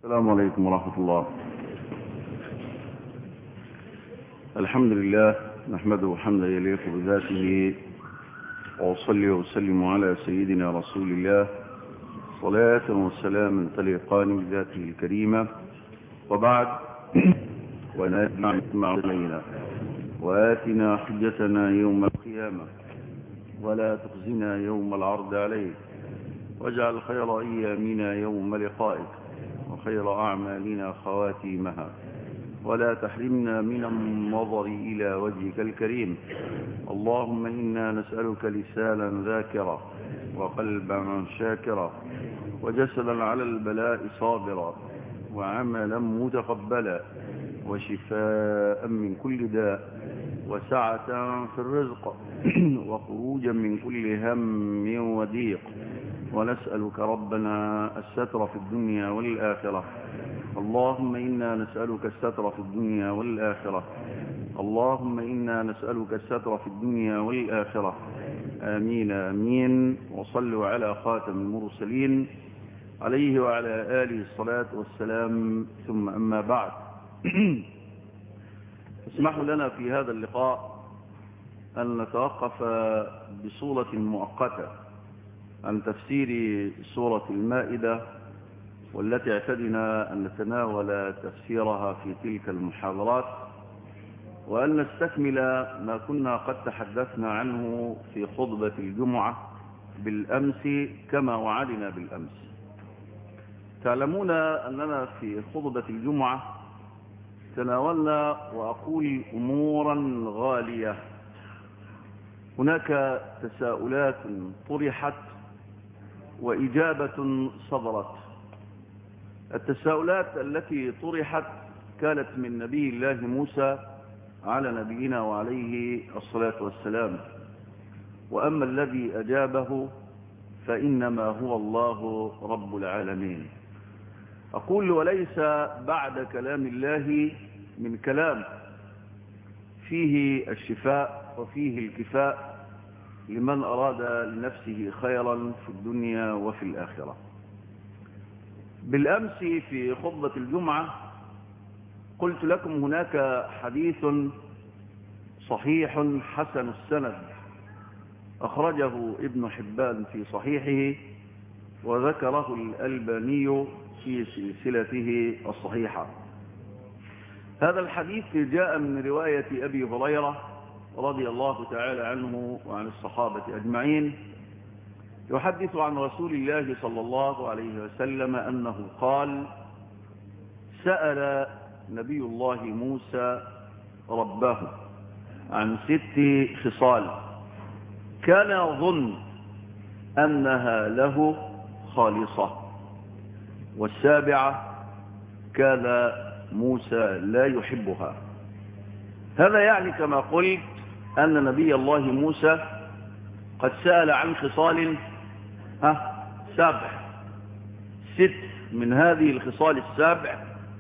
السلام عليكم ورحمة الله الحمد لله نحمده حمدا يليق بذاته وأصلي وسلم على سيدنا رسول الله صلاة وسلاما تليقان بذاته الكريمة وبعد ونأتنا مع علينا وآتنا حجتنا يوم القيامة ولا تخزنا يوم العرض عليك واجعل خير أيامنا يوم لقائك وخير أعمالنا خواتيمها ولا تحرمنا من النظر إلى وجهك الكريم اللهم إنا نسألك لسانا ذاكرا وقلبا شاكرا وجسدا على البلاء صابرا وعملا متقبلا وشفاء من كل داء وسعة في الرزق وخروجا من كل هم وضيق ونسألك ربنا الستر في الدنيا والآخرة اللهم إنا نسألك الستر في الدنيا والآخرة اللهم إنا نسألك الستر في الدنيا والآخرة آمين آمين وصلوا على خاتم المرسلين عليه وعلى آله الصلاة والسلام ثم أما بعد اسمحوا لنا في هذا اللقاء أن نتوقف بصورة مؤقتة عن تفسير سورة المائدة والتي اعتدنا أن نتناول تفسيرها في تلك المحاضرات وأن نستكمل ما كنا قد تحدثنا عنه في خطبة الجمعة بالأمس كما وعدنا بالأمس تعلمون أننا في خطبة الجمعة تناولنا وأقول أمورا غالية هناك تساؤلات طرحت وإجابة صدرت التساؤلات التي طرحت كانت من نبي الله موسى على نبينا وعليه الصلاة والسلام وأما الذي أجابه فإنما هو الله رب العالمين أقول وليس بعد كلام الله من كلام فيه الشفاء وفيه الكفاء لمن أراد لنفسه خيرا في الدنيا وفي الآخرة بالأمس في خطبة الجمعة قلت لكم هناك حديث صحيح حسن السند أخرجه ابن حبان في صحيحه وذكره الألباني في سلسلته الصحيحة هذا الحديث جاء من رواية أبي هريرة رضي الله تعالى عنه وعن الصحابة أجمعين يحدث عن رسول الله صلى الله عليه وسلم أنه قال سأل نبي الله موسى ربه عن ست خصال كان يظن أنها له خالصة والسابعة كان موسى لا يحبها هذا يعني كما قلت أن نبي الله موسى قد سأل عن خصال ها سبع ست من هذه الخصال السبع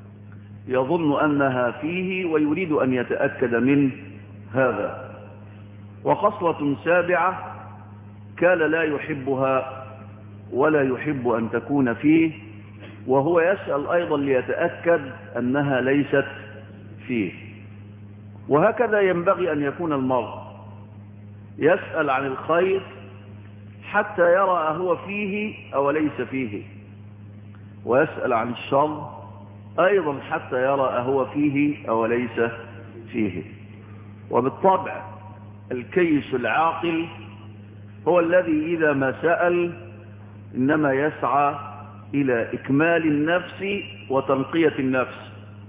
يظن أنها فيه ويريد أن يتأكد من هذا وخصلة سابعة كان لا يحبها ولا يحب أن تكون فيه وهو يسأل أيضا ليتأكد أنها ليست فيه وهكذا ينبغي أن يكون المرء يسأل عن الخير حتى يرى أهو فيه أو ليس فيه ويسأل عن الشر أيضا حتى يرى أهو فيه أو ليس فيه وبالطبع الكيس العاقل هو الذي إذا ما سأل إنما يسعى إلى إكمال النفس وتنقية النفس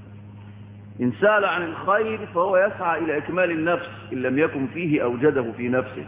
إن سأل عن الخير فهو يسعى إلى إكمال النفس إن لم يكن فيه أوجده في نفسه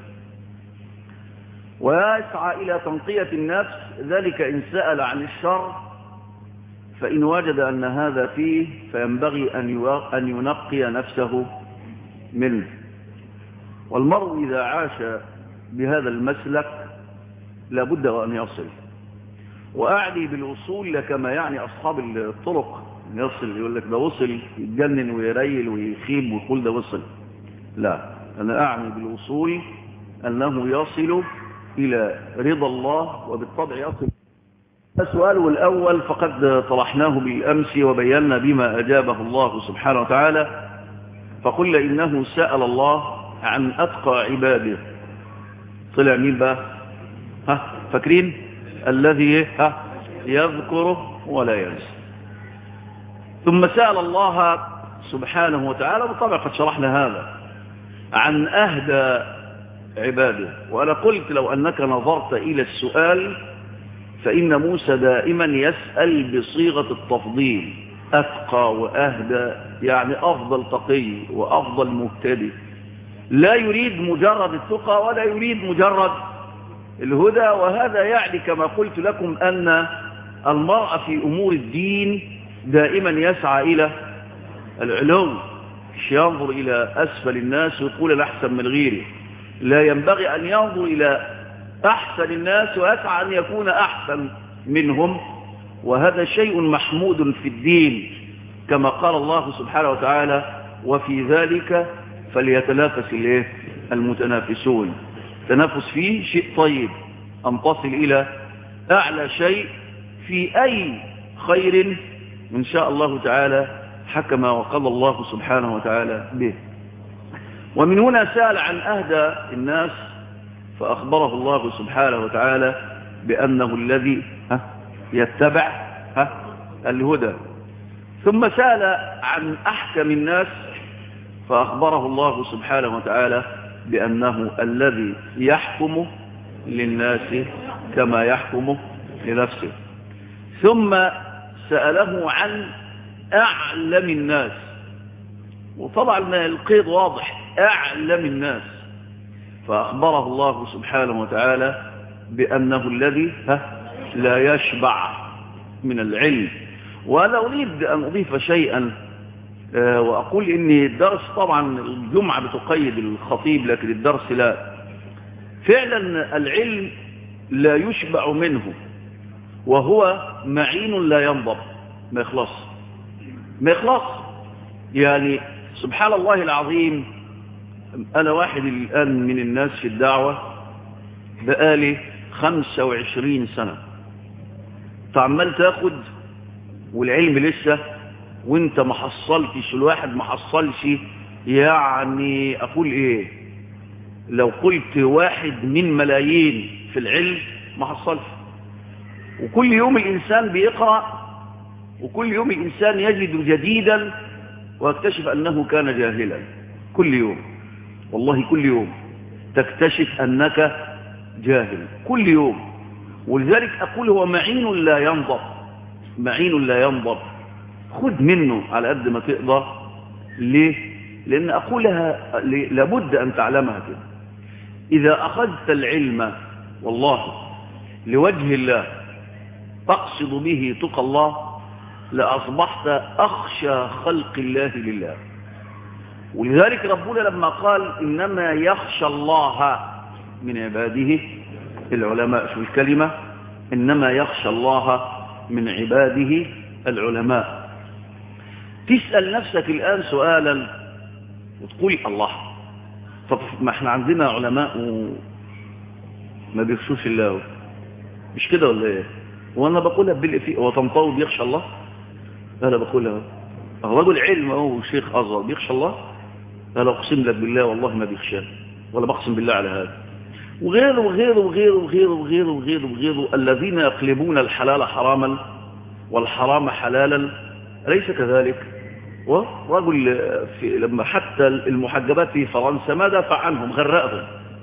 ويسعى إلى تنقية النفس ذلك إن سأل عن الشر فإن وجد أن هذا فيه فينبغي أن ينقي نفسه منه والمرء إذا عاش بهذا المسلك لابد وأن يصل وأعني بالوصول كما يعني أصحاب الطرق يصل يقول لك ده وصل يتجنن ويريل ويخيب ويقول ده وصل لا أنا أعني بالوصول أنه يصل إلى رضا الله وبالطبع يصل السؤال الأول فقد طرحناه بالأمس وبينا بما أجابه الله سبحانه وتعالى فقل إنه سأل الله عن أتقى عباده طلع مين بقى ها فاكرين الذي ها يذكره ولا ينسى ثم سأل الله سبحانه وتعالى وطبعا قد شرحنا هذا عن أهدى عباده وأنا قلت لو أنك نظرت إلى السؤال فإن موسى دائما يسأل بصيغة التفضيل أتقى وأهدى يعني أفضل تقي وأفضل مهتدي لا يريد مجرد التقى ولا يريد مجرد الهدى وهذا يعني كما قلت لكم أن المرأة في أمور الدين دائما يسعى إلى العلو مش ينظر إلى أسفل الناس ويقول أنا أحسن من غيري لا ينبغي أن ينظر إلى أحسن الناس ويسعى أن يكون أحسن منهم وهذا شيء محمود في الدين كما قال الله سبحانه وتعالى وفي ذلك فليتنافس المتنافسون تنافس فيه شيء طيب أن تصل إلى أعلى شيء في أي خير إن شاء الله تعالى حكم وقضى الله سبحانه وتعالى به ومن هنا سأل عن أهدى الناس فأخبره الله سبحانه وتعالى بأنه الذي يتبع الهدى ثم سأل عن أحكم الناس فأخبره الله سبحانه وتعالى بأنه الذي يحكم للناس كما يحكم لنفسه ثم سأله عن أعلم الناس وطبعا القيد واضح أعلم الناس فأخبره الله سبحانه وتعالى بأنه الذي لا يشبع من العلم وأنا أريد أن أضيف شيئا وأقول إن الدرس طبعا الجمعة بتقيد الخطيب لكن الدرس لا فعلا العلم لا يشبع منه وهو معين لا ينضب ما يخلص ما يخلص يعني سبحان الله العظيم أنا واحد الآن من الناس في الدعوة بقالي 25 سنة تعمل تاخد والعلم لسه وانت ما حصلتش الواحد ما حصلش يعني اقول ايه لو قلت واحد من ملايين في العلم ما حصلش وكل يوم الانسان بيقرأ وكل يوم الانسان يجد جديدا ويكتشف انه كان جاهلا كل يوم والله كل يوم تكتشف انك جاهل كل يوم ولذلك اقول هو معين لا ينضب معين لا ينضب خذ منه على قد ما تقدر ليه لان اقولها لابد ان تعلمها كده اذا اخذت العلم والله لوجه الله تقصد به تقى الله لاصبحت اخشى خلق الله لله ولذلك ربنا لما قال انما يخشى الله من عباده العلماء شو الكلمه انما يخشى الله من عباده العلماء تسأل نفسك الآن سؤالا وتقول الله طب ما احنا عندنا علماء ما بيخشوش الله مش كده ولا ايه وانا بقولها بالإفئة وطنطاوي بيخشى الله انا بقولها رجل علم اهو شيخ ازهر بيخشى الله انا اقسم لك بالله والله ما بيخشاه ولا بقسم بالله على هذا وغيره وغيره وغيره وغيره وغيره وغيره وغيره الذين يقلبون الحلال حراما والحرام حلالا أليس كذلك ورجل في لما حتى المحجبات في فرنسا ما دافع عنهم غرقهم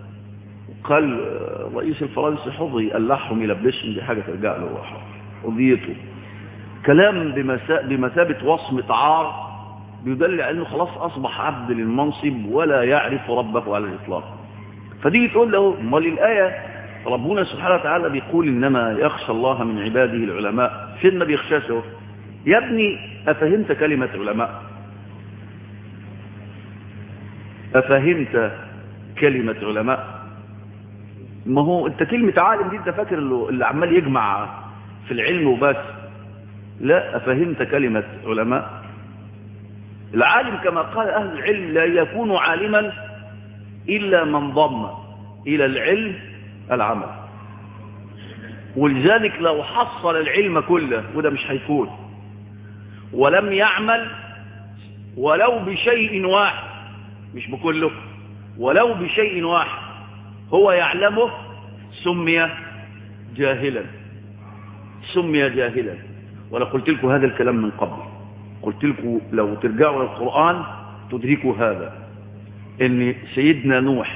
قال رئيس الفرنسي حظي قلعهم يلبسهم دي حاجة ترجع له قضيته كلام بمثابة وصمة عار بيدل على انه خلاص اصبح عبد للمنصب ولا يعرف ربه على الاطلاق فتيجي تقول له امال الايه ربنا سبحانه وتعالى بيقول انما يخشى الله من عباده العلماء فين ما بيخشاش هو يا ابني افهمت كلمه علماء افهمت كلمه علماء ما هو انت كلمه عالم دي انت فاكر اللي عمال يجمع في العلم وبس لا افهمت كلمه علماء العالم كما قال اهل العلم لا يكون عالما إلا من ضم إلى العلم العمل ولذلك لو حصل العلم كله وده مش هيكون ولم يعمل ولو بشيء واحد مش بكله ولو بشيء واحد هو يعلمه سمي جاهلا سمي جاهلا وانا قلت لكم هذا الكلام من قبل قلت لكم لو ترجعوا للقرآن تدركوا هذا ان سيدنا نوح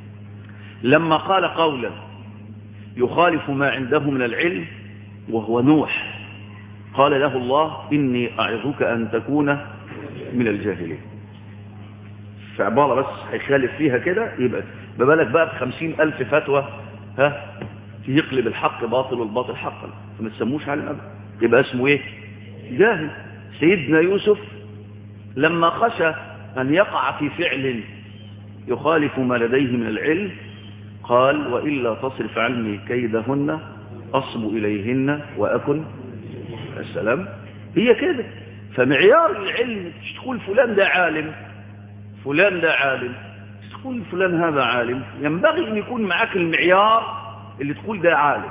لما قال قولا يخالف ما عنده من العلم وهو نوح قال له الله إني أعظك أن تكون من الجاهلين في عبارة بس هيخالف فيها كده يبقى ببالك بقى بخمسين ألف فتوى ها يقلب الحق باطل والباطل حقا فما تسموش على الأبد يبقى اسمه ايه جاهل سيدنا يوسف لما خشى أن يقع في فعل يخالف ما لديه من العلم قال وإلا تصرف عني كيدهن أصب إليهن وأكن السلام هي كده فمعيار العلم مش تقول فلان ده عالم فلان ده عالم مش تقول فلان هذا عالم ينبغي أن يكون معاك المعيار اللي تقول ده عالم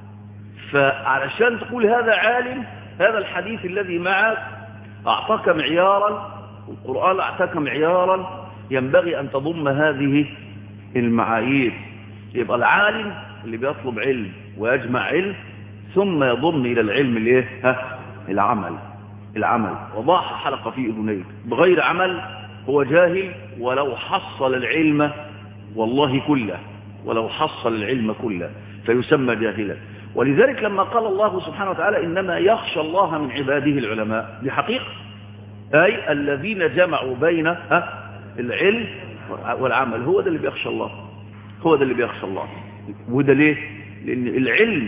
فعلشان تقول هذا عالم هذا الحديث الذي معك أعطاك معيارا والقرآن أعطاك معيارا ينبغي أن تضم هذه المعايير يبقى العالم اللي بيطلب علم ويجمع علم ثم يضم إلى العلم الايه ها العمل العمل وضاح حلقة في أذنيك بغير عمل هو جاهل ولو حصل العلم والله كله ولو حصل العلم كله فيسمى جاهلا ولذلك لما قال الله سبحانه وتعالى إنما يخشى الله من عباده العلماء دي حقيقة أي الذين جمعوا بين ها العلم والعمل هو ده اللي بيخشى الله هو ده اللي بيخشى الله وده ليه لأن العلم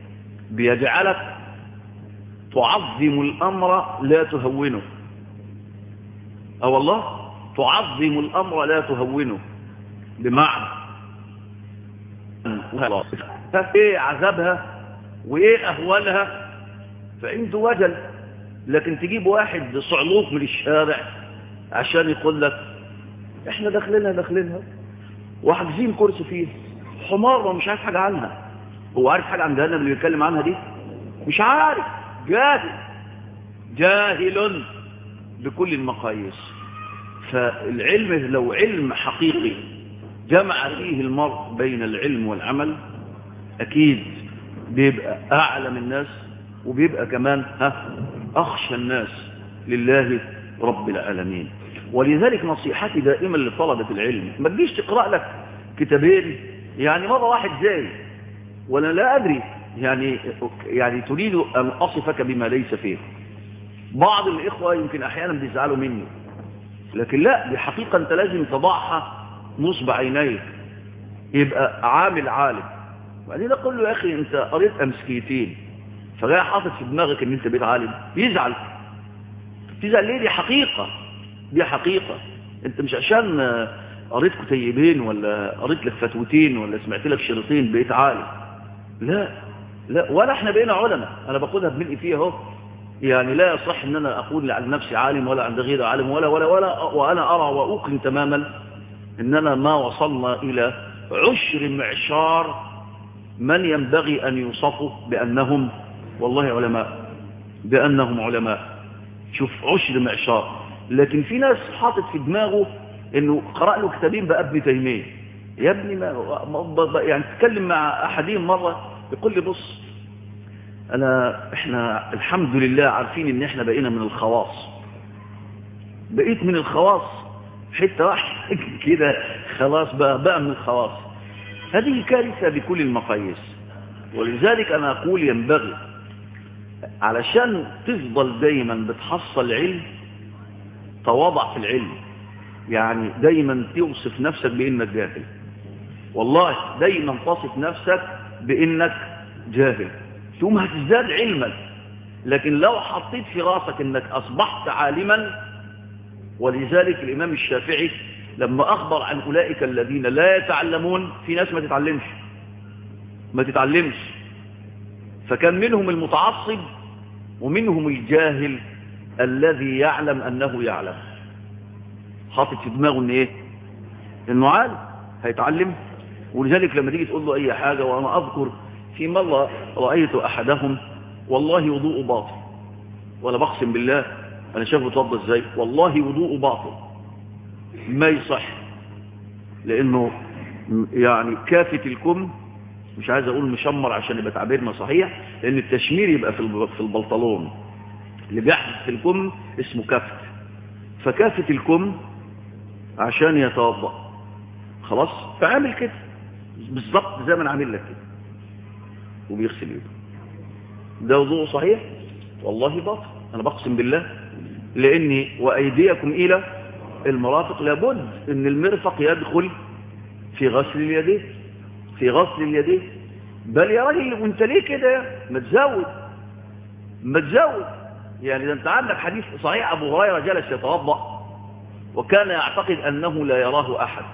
بيجعلك تعظم الأمر لا تهونه أه والله تعظم الأمر لا تهونه بمعنى ايه عذابها وايه اهوالها فانت وجل لكن تجيب واحد صعلوك من الشارع عشان يقول لك احنا داخلينها داخلينها وحاجزين كرسي فيه حمار ومش عارف حاجة عنها هو عارف حاجة عن جهنم اللي بيتكلم عنها دي مش عارف جاهل جاهل بكل المقاييس فالعلم لو علم حقيقي جمع فيه المرء بين العلم والعمل أكيد بيبقى أعلم الناس وبيبقى كمان ها أخشى الناس لله رب العالمين ولذلك نصيحتي دائما لطلبة العلم ما تجيش تقرأ لك كتابين يعني مرة واحد زي ولا لا أدري يعني يعني تريد أن أصفك بما ليس فيه بعض الإخوة يمكن أحيانا بيزعلوا مني لكن لا دي حقيقة أنت لازم تضعها نصب عينيك يبقى عامل عالم وبعدين اقول له يا اخي انت قريت امسكيتين فجاي حاطط في دماغك ان انت بيت عالم يزعل تزعل ليه دي حقيقة دي حقيقة انت مش عشان قريت كتيبين ولا قريت لك فتوتين ولا سمعت لك شريطين بقيت عالم لا لا ولا احنا بقينا علماء انا باخدها بملئ فيها اهو يعني لا يصح ان انا اقول عن نفسي عالم ولا عند غيري عالم ولا ولا ولا وانا ارى واوقن تماما اننا ما وصلنا الى عشر معشار من ينبغي ان يوصفوا بانهم والله علماء بانهم علماء شوف عشر معشار لكن في ناس حاطط في دماغه انه قرأ له كتابين بقى ابن تيمية يا ابني ما يعني تتكلم مع احدهم مرة يقول لي بص انا احنا الحمد لله عارفين ان احنا بقينا من الخواص بقيت من الخواص حتة واحدة كده خلاص بقى بقى من الخواص هذه كارثة بكل المقاييس ولذلك انا اقول ينبغي علشان تفضل دايما بتحصل علم تواضع في العلم يعني دايما توصف نفسك بانك جاهل والله دايما تصف نفسك بانك جاهل ثم هتزداد علما لكن لو حطيت في راسك انك اصبحت عالما ولذلك الامام الشافعي لما اخبر عن اولئك الذين لا يتعلمون في ناس ما تتعلمش ما تتعلمش فكان منهم المتعصب ومنهم الجاهل الذي يعلم انه يعلم حاطط في دماغه ان ايه انه عالم هيتعلم ولذلك لما تيجي تقول له اي حاجة وانا اذكر في مرة رأيت أحدهم والله وضوء باطل وأنا بقسم بالله أنا شايفه اتوضى ازاي والله وضوء باطل ما يصح لأنه يعني كافة الكم مش عايز أقول مشمر عشان يبقى تعبيرنا صحيح لأن التشمير يبقى في في البلطلون اللي بيحدث في الكم اسمه كافة فكافة الكم عشان يتوضأ خلاص فعامل كده بالظبط زي ما انا عامل لك كده وبيغسل يده ده وضوء صحيح والله باطل انا بقسم بالله لاني وايديكم الى المرافق لابد ان المرفق يدخل في غسل اليدين في غسل اليدين بل يا راجل وانت ليه كده ما تزود ما تزود يعني ده انت عندك حديث صحيح ابو هريره جلس يتوضا وكان يعتقد انه لا يراه احد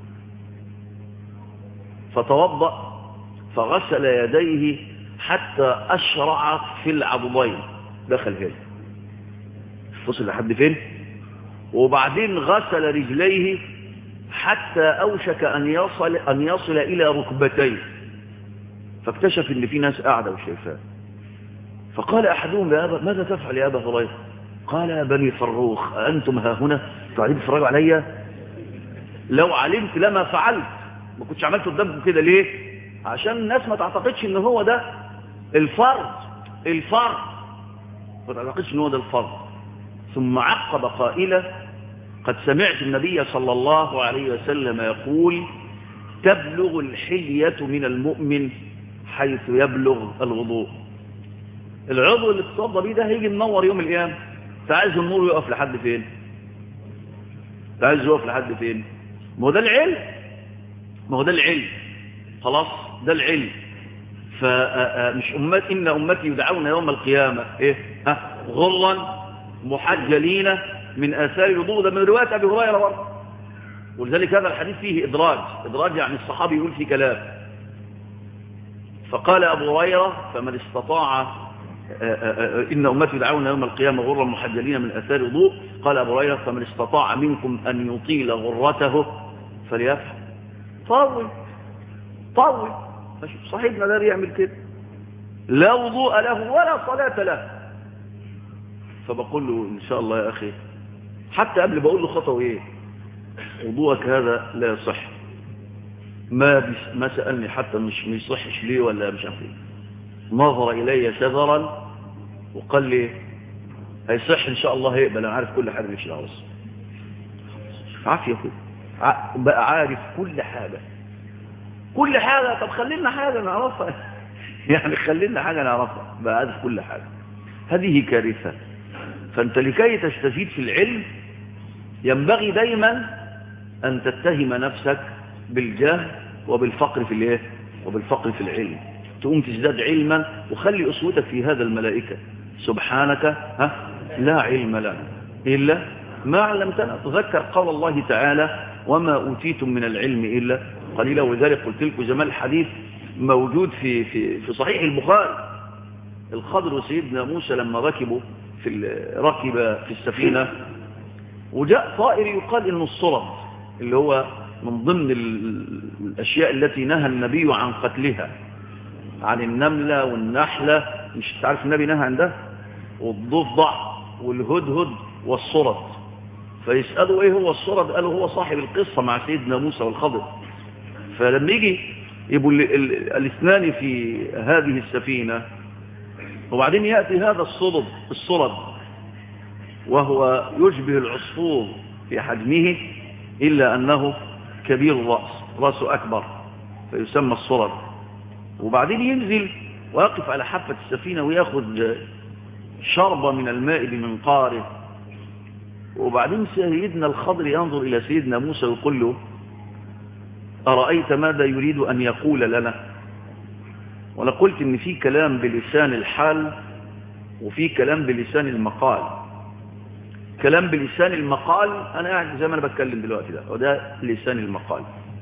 فتوضا فغسل يديه حتى اشرع في العضدين دخل هنا وصل لحد فين وبعدين غسل رجليه حتى اوشك ان يصل ان يصل الى ركبتيه فاكتشف ان في ناس قاعده وشايفاه فقال احدهم يا ابا ماذا تفعل يا ابا هريره قال يا بني فروخ انتم ها هنا قاعدين تتفرجوا عليا لو علمت لما فعلت ما كنتش عملت قدامكم كده ليه عشان الناس ما تعتقدش ان هو ده الفرض الفرض ما تعتقدش ان هو ده الفرض ثم عقب قائلا قد سمعت النبي صلى الله عليه وسلم يقول تبلغ الحلية من المؤمن حيث يبلغ الوضوء العضو اللي تصدى بيه ده هيجي منور يوم القيامة تعايز النور يقف لحد فين تعايز يقف لحد فين ما هو ده العلم ما هو ده العلم خلاص ده العلم فمش أمات إن أمتي يدعون يوم القيامة إيه ها غرا محجلين من آثار الوضوء ده من رواية أبي هريرة برضه ولذلك هذا الحديث فيه إدراج إدراج يعني الصحابي يقول فيه كلام فقال أبو هريرة فمن استطاع إن أمتي يدعون يوم القيامة غرا محجلين من آثار الوضوء قال أبو هريرة فمن استطاع منكم أن يطيل غرته فليفعل طول طول صاحبنا ده بيعمل كده لا وضوء له ولا صلاة له فبقول له إن شاء الله يا أخي حتى قبل بقول له خطوة إيه وضوءك هذا لا يصح ما بس ما سألني حتى مش مش صحش ليه ولا مش عارف ايه نظر إلي سذرا وقال لي هيصح إن شاء الله هيقبل أنا عارف كل حاجة مش العرس عافية كده بقى عارف كل حاجة كل حاجة طب خلينا حاجة نعرفها يعني خلينا حاجة نعرفها بقى عارف كل حاجة هذه كارثة فأنت لكي تستفيد في العلم ينبغي دايما أن تتهم نفسك بالجهل وبالفقر في الايه وبالفقر في العلم تقوم تزداد علما وخلي أسوتك في هذا الملائكة سبحانك ها لا علم لنا إلا ما علمتنا تذكر قول الله تعالى وما أوتيتم من العلم إلا قليلا ولذلك قلت لكم زمان الحديث موجود في, في, في صحيح البخاري الخضر وسيدنا موسى لما ركبوا في ركب في السفينة وجاء طائر يقال إنه الصرد اللي هو من ضمن الأشياء التي نهى النبي عن قتلها عن النملة والنحلة مش تعرف النبي نهى عن ده والضفدع والهدهد والصرد فيسألوا ايه هو الصرد قالوا هو صاحب القصة مع سيدنا موسى والخضر فلما يجي يبقوا الاثنان في هذه السفينة وبعدين يأتي هذا الصرد الصرد وهو يشبه العصفور في حجمه إلا أنه كبير الرأس رأسه أكبر فيسمى الصرد وبعدين ينزل ويقف على حافة السفينة ويأخذ شربة من الماء بمنقاره وبعدين سيدنا الخضر ينظر إلى سيدنا موسى ويقول له أرأيت ماذا يريد أن يقول لنا وأنا قلت إن في كلام بلسان الحال وفي كلام بلسان المقال كلام بلسان المقال أنا قاعد زي ما أنا بتكلم دلوقتي ده وده لسان المقال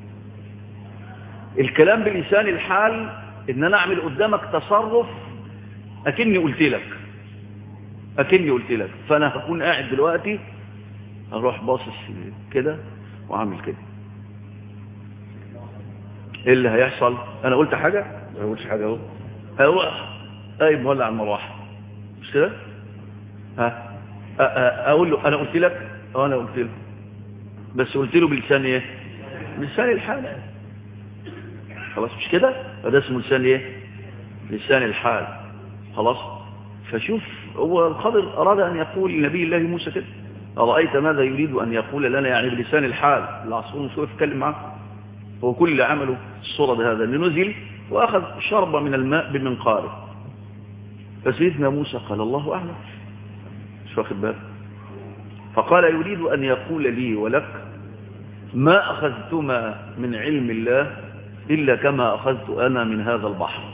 الكلام بلسان الحال إن أنا أعمل قدامك تصرف أكني قلت لك أكني قلت لك فأنا هكون قاعد دلوقتي هروح باصص كده وأعمل كده إيه اللي هيحصل أنا قلت حاجة ما يقولش حاجة اهو هو اي مولع المروحة مش كده ها أ- أ- اقول له انا قلت لك اه انا قلت له بس قلت له بلسان ايه بلسان الحال خلاص مش كده ده اسمه لسان ايه لسان الحال خلاص فشوف هو الخضر اراد ان يقول لنبي الله موسى كده ارايت ماذا يريد ان يقول لنا يعني بلسان الحال العصفور مش هو يتكلم معاه هو كل اللي عمله الصورة هذا اللي نزل واخذ شربة من الماء بمنقاره فسيدنا موسى قال الله اعلم مش واخد بالك فقال يريد ان يقول لي ولك ما اخذتما من علم الله الا كما اخذت انا من هذا البحر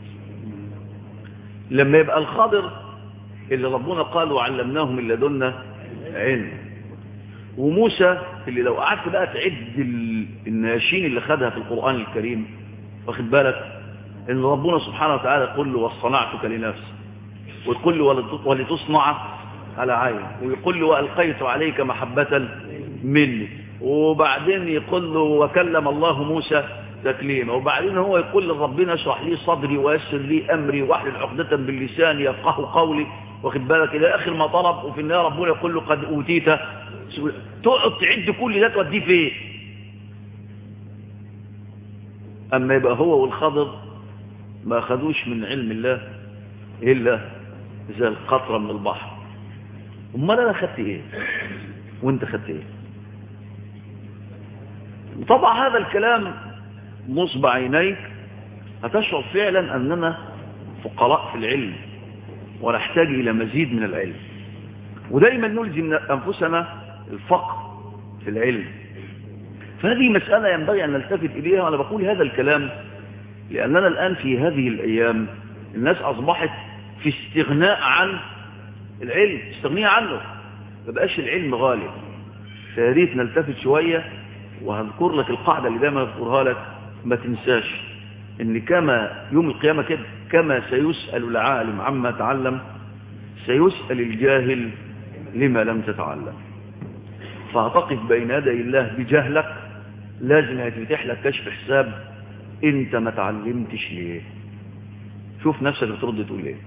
لما يبقى الخضر اللي ربنا قال وعلمناه من لدنا علم وموسى اللي لو قعدت بقى تعد ال- الناشين اللي خدها في القرآن الكريم واخد بالك ان ربنا سبحانه وتعالى يقول له واصطنعتك لنفسي ويقول له ولت- ولتصنع على عين ويقول له والقيت عليك محبة مني وبعدين يقول له وكلم الله موسى تكليما وبعدين هو يقول لربنا اشرح لي صدري ويسر لي امري واحلل عقدة باللسان يفقه قولي واخد بالك الى اخر ما طلب وفي النهايه ربنا يقول له قد اوتيت سؤال. تقعد تعد كل ده توديه فين اما يبقى هو والخضر ما اخذوش من علم الله الا زي القطره من البحر امال انا خدت ايه وانت خدت ايه طبعا هذا الكلام نصب عينيك هتشعر فعلا اننا فقراء في العلم ونحتاج الى مزيد من العلم ودايما نلزم انفسنا الفقر في العلم فهذه مسألة ينبغي أن نلتفت إليها وأنا بقول هذا الكلام لأننا الآن في هذه الأيام الناس أصبحت في استغناء عن العلم استغنية عنه ما بقاش العلم غالي فياريت نلتفت شوية وهذكر لك القاعدة اللي دايما أذكرها لك ما تنساش إن كما يوم القيامة كده كما سيسأل العالم عما تعلم سيسأل الجاهل لما لم تتعلم فهتقف بين يدي الله بجهلك لازم هيتفتح لك كشف حساب انت ما تعلمتش ليه شوف نفسك بترد تقول ايه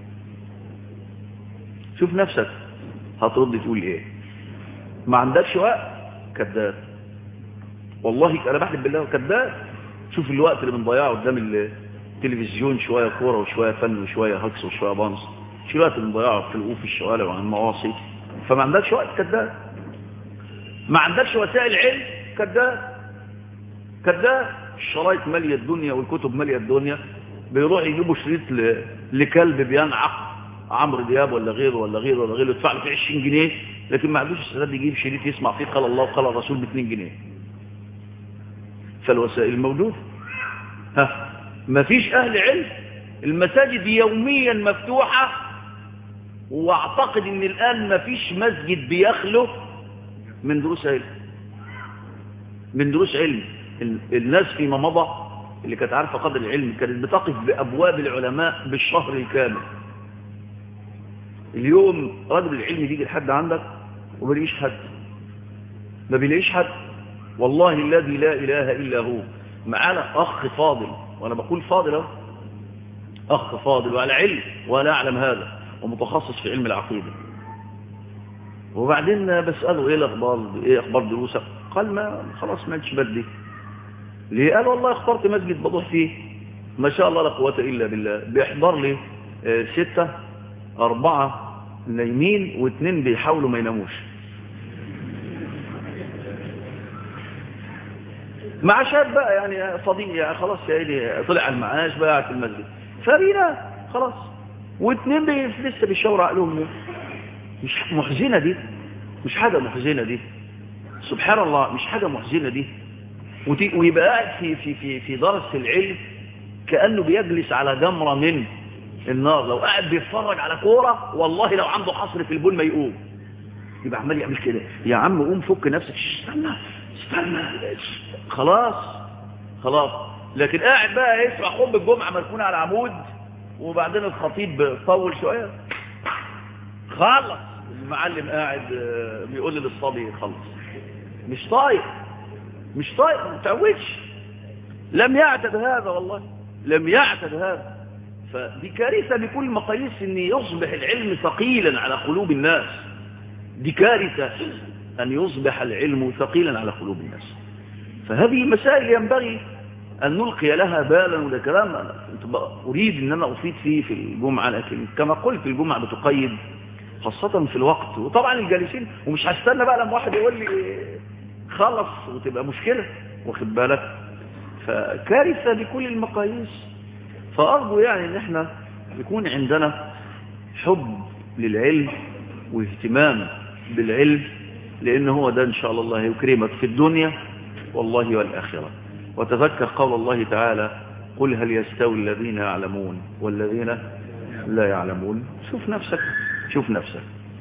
شوف نفسك هترد تقول ايه ما عندكش وقت كذاب والله انا بحلف بالله كذاب شوف الوقت اللي بنضيعه قدام التلفزيون شويه كوره وشويه فن وشويه هكس وشويه بانس شو الوقت اللي بنضيعه في الوقوف في الشوارع وعن المواصي فما عندكش وقت كذاب ما عندكش وسائل علم كذاب كذاب الشرايط ماليه الدنيا والكتب ماليه الدنيا بيروح يجيبوا شريط ل... لكلب بينعق عمرو دياب ولا غيره ولا غيره ولا غيره يدفع له فيه 20 جنيه لكن ما عندوش استعداد يجيب شريط يسمع فيه قال الله وقال الرسول ب 2 جنيه فالوسائل موجوده ها ما فيش اهل علم المساجد يوميا مفتوحه واعتقد ان الان ما فيش مسجد بيخلو من دروس علم من دروس علم ال- الناس فيما مضى اللي كانت عارفة قدر العلم كانت بتقف بأبواب العلماء بالشهر الكامل اليوم رجل العلم يجي لحد عندك وما بيلاقيش حد ما بيلاقيش حد والله الذي لا إله إلا هو معانا أخ فاضل وأنا بقول فاضل أهو أخ فاضل وعلى علم وأنا أعلم هذا ومتخصص في علم العقيدة وبعدين بسأله ايه الاخبار ايه اخبار دروسك قال ما خلاص ما انتش بدي ليه قال والله اخترت مسجد بضوح فيه ما شاء الله لا قوة الا بالله بيحضر لي آه، ستة اربعة نايمين واثنين بيحاولوا ما يناموش معاشات بقى يعني صديق يعني خلاص يا ايدي طلع على المعاش بقى قاعد في المسجد فبينا خلاص واثنين بي- لسه بيشاور عقلهم مش محزنة دي مش حاجة محزنة دي سبحان الله مش حاجة محزنة دي وتي- ويبقى قاعد في في في في درس العلم كأنه بيجلس على جمرة من النار لو قاعد بيتفرج على كورة والله لو عنده حصر في البول ما يقوم يبقى عمال يعمل كده يا عم قوم فك نفسك شش، استنى استنى خلاص خلاص لكن قاعد بقى يسمع خطبة الجمعة مركونة على عمود وبعدين الخطيب طول شوية خلص المعلم قاعد آه، بيقول للصبي خلص مش طايق مش طايق ما تعودش لم يعتد هذا والله لم يعتد هذا فدي كارثة بكل مقاييس ان يصبح العلم ثقيلا على قلوب الناس دي كارثة ان يصبح العلم ثقيلا على قلوب الناس فهذه مسائل ينبغي أن نلقي لها بالا وده كلام أنا أريد أن أنا أفيد فيه في الجمعة لكن كما قلت الجمعة بتقيد خاصة في الوقت وطبعا الجالسين ومش هستنى بقى لما واحد يقول لي خلص وتبقى مشكلة واخد بالك فكارثة بكل المقاييس فأرجو يعني ان احنا يكون عندنا حب للعلم واهتمام بالعلم لان هو ده ان شاء الله يكرمك في الدنيا والله والآخرة وتذكر قول الله تعالى قل هل يستوي الذين يعلمون والذين لا يعلمون شوف نفسك شوف نفسك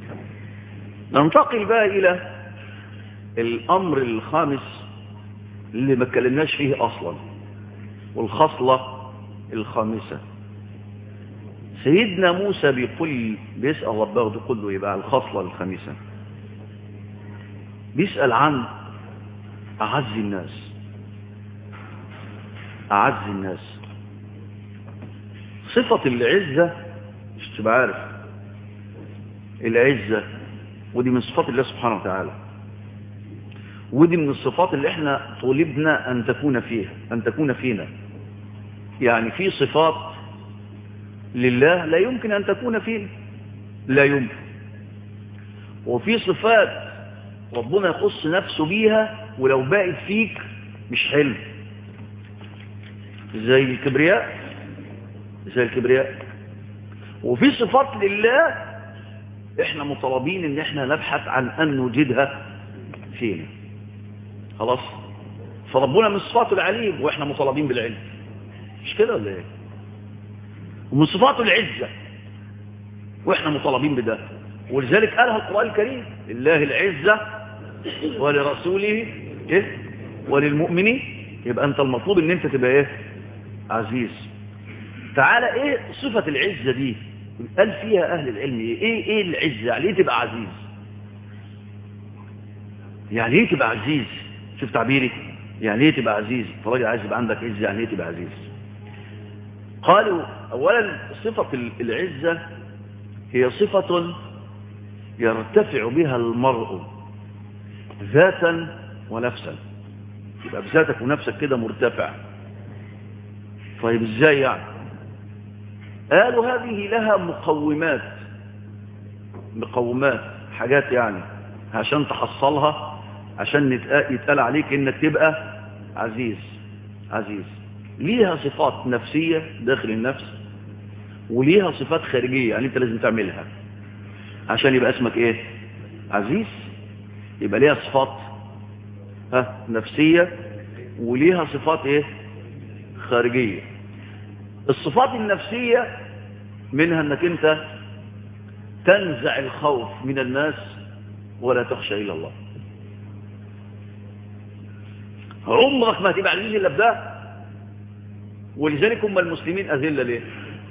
ننتقل بقى إلى الأمر الخامس اللي ما اتكلمناش فيه أصلا والخصلة الخامسة سيدنا موسى بيقول بيسأل ربه تقول له يبقى الخصلة الخامسة بيسأل عن أعز الناس أعز الناس صفة العزة مش تبقى عارف العزة ودي من صفات الله سبحانه وتعالى ودي من الصفات اللي احنا طلبنا أن تكون فيها أن تكون فينا يعني في صفات لله لا يمكن أن تكون فينا لا يمكن وفي صفات ربنا يخص نفسه بيها ولو بقت فيك مش حلو زي الكبرياء زي الكبرياء وفي صفات لله احنا مطالبين ان احنا نبحث عن ان نوجدها فينا خلاص فربنا من صفاته العليم واحنا مطالبين بالعلم مش كده ولا ايه ومن صفاته العزة واحنا مطالبين بده ولذلك قالها القرآن الكريم لله العزة ولرسوله ايه وللمؤمنين يبقى انت المطلوب ان انت تبقى ايه عزيز تعالى ايه صفة العزة دي قال فيها اهل العلم ايه ايه, إيه العزة يعني ايه تبقى عزيز يعني ايه تبقى عزيز شوف تعبيري يعني ايه تبقى عزيز فراجل عايز يبقى عندك عزة يعني ايه تبقى عزيز قالوا اولا صفة العزة هي صفة يرتفع بها المرء ذاتا ونفسا يبقى بذاتك ونفسك كده مرتفع طيب ازاي يعني قالوا هذه لها مقومات مقومات حاجات يعني عشان تحصلها عشان يتقال عليك انك تبقى عزيز عزيز ليها صفات نفسية داخل النفس وليها صفات خارجية يعني انت لازم تعملها عشان يبقى اسمك ايه عزيز يبقى ليها صفات ها نفسية وليها صفات ايه خارجية الصفات النفسية منها انك انت تنزع الخوف من الناس ولا تخشى الا الله عمرك ما هتبقى عزيز الا بده ولذلك هم المسلمين اذله ليه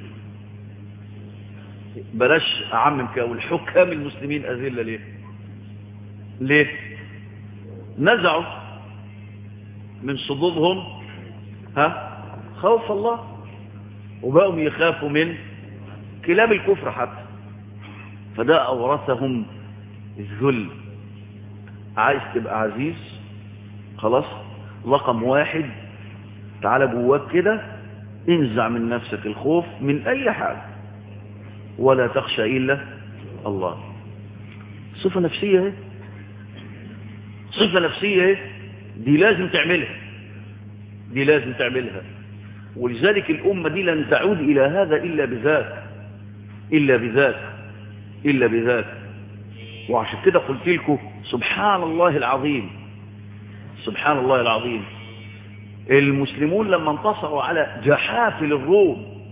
بلاش اعمم كده والحكام المسلمين اذله ليه ليه نزعوا من صدورهم ها خوف الله وبقوا يخافوا من كلاب الكفر حتى فده أورثهم الذل عايز تبقى عزيز خلاص رقم واحد تعالى جواك كده انزع من نفسك الخوف من أي حاجة ولا تخشى إلا الله صفة نفسية اهي صفة نفسية اهي دي لازم تعملها دي لازم تعملها ولذلك الأمة دي لن تعود إلى هذا إلا بذاك إلا بذاك إلا بذاك وعشان كده قلت لكم سبحان الله العظيم سبحان الله العظيم المسلمون لما انتصروا على جحافل الروم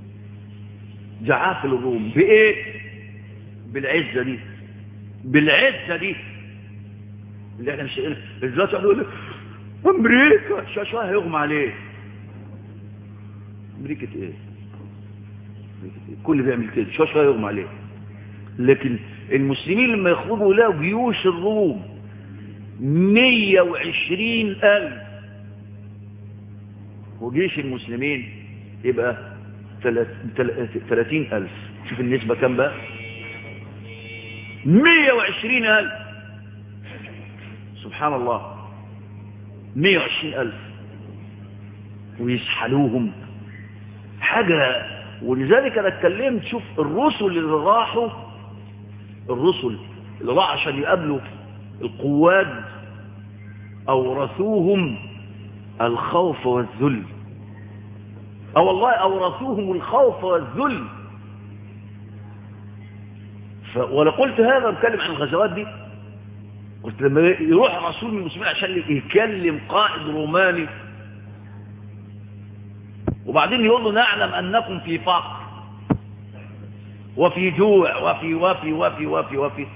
جحافل الروم بإيه بالعزة دي بالعزة دي اللي احنا مش دلوقتي يقول لك امريكا شاشة هيغمى عليه امريكا ايه كل بيعمل كده شاشة يغمى عليه لكن المسلمين لما يخرجوا لقوا جيوش الروم مية وعشرين ألف وجيش المسلمين يبقى ثلاثين ألف شوف النسبة كم بقى مية وعشرين ألف سبحان الله مية وعشرين ألف ويسحلوهم حاجة ولذلك أنا اتكلمت شوف الرسل اللي راحوا الرسل اللي راحوا عشان يقابلوا القواد أورثوهم الخوف والذل أو والله أورثوهم الخوف والذل ف... ولا قلت هذا بتكلم عن الغزوات دي قلت لما يروح رسول من المسلمين عشان يكلم قائد روماني وبعدين يقول له نعلم أنكم في فقر وفي جوع وفي وفي وفي وفي وفي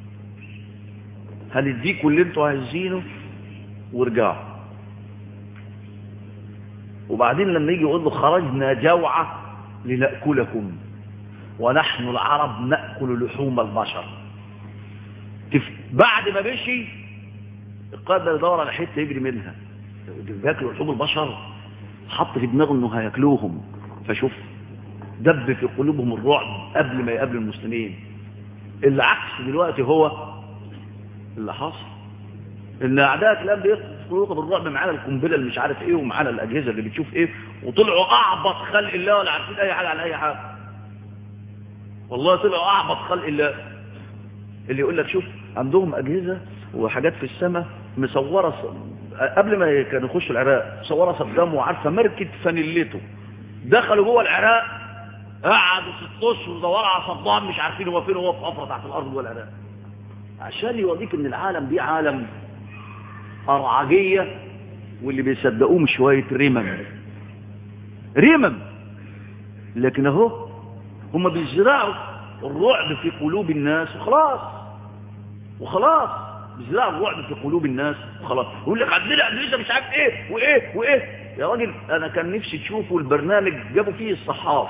هنديكوا اللي انتوا عايزينه وارجعوا وبعدين لما يجي يقول له خرجنا جوعة لنأكلكم ونحن العرب نأكل لحوم البشر تف... بعد ما مشي القائد ده يدور على حته يجري منها بياكلوا لحوم البشر حط في دماغه انه هياكلوهم فشوف دب في قلوبهم الرعب قبل ما يقابلوا المسلمين العكس دلوقتي هو اللي حصل ان اعداء الان بيخلقوا بالرعب معانا القنبله اللي مش عارف ايه ومعانا الاجهزه اللي بتشوف ايه وطلعوا اعبط خلق الله ولا عارفين اي حاجه عن اي حاجه والله طلعوا اعبط خلق الله اللي يقول لك شوف عندهم اجهزه وحاجات في السماء مصوره ص... قبل ما كانوا يخشوا العراق مصوره صدام وعارفه ماركه فانيلته دخلوا جوه العراق قعدوا ست اشهر يدوروا على صدام مش عارفين هو فين هو في حفره تحت الارض جوه العراق عشان يوريك ان العالم دي عالم أرعجية واللي بيصدقوهم شوية رمم رمم لكن اهو هم بيزرعوا الرعب في قلوب الناس وخلاص وخلاص بيزرعوا الرعب في قلوب الناس وخلاص يقول لك عندنا أجهزة مش عارف ايه وايه وايه يا راجل انا كان نفسي تشوفوا البرنامج جابوا فيه الصحاف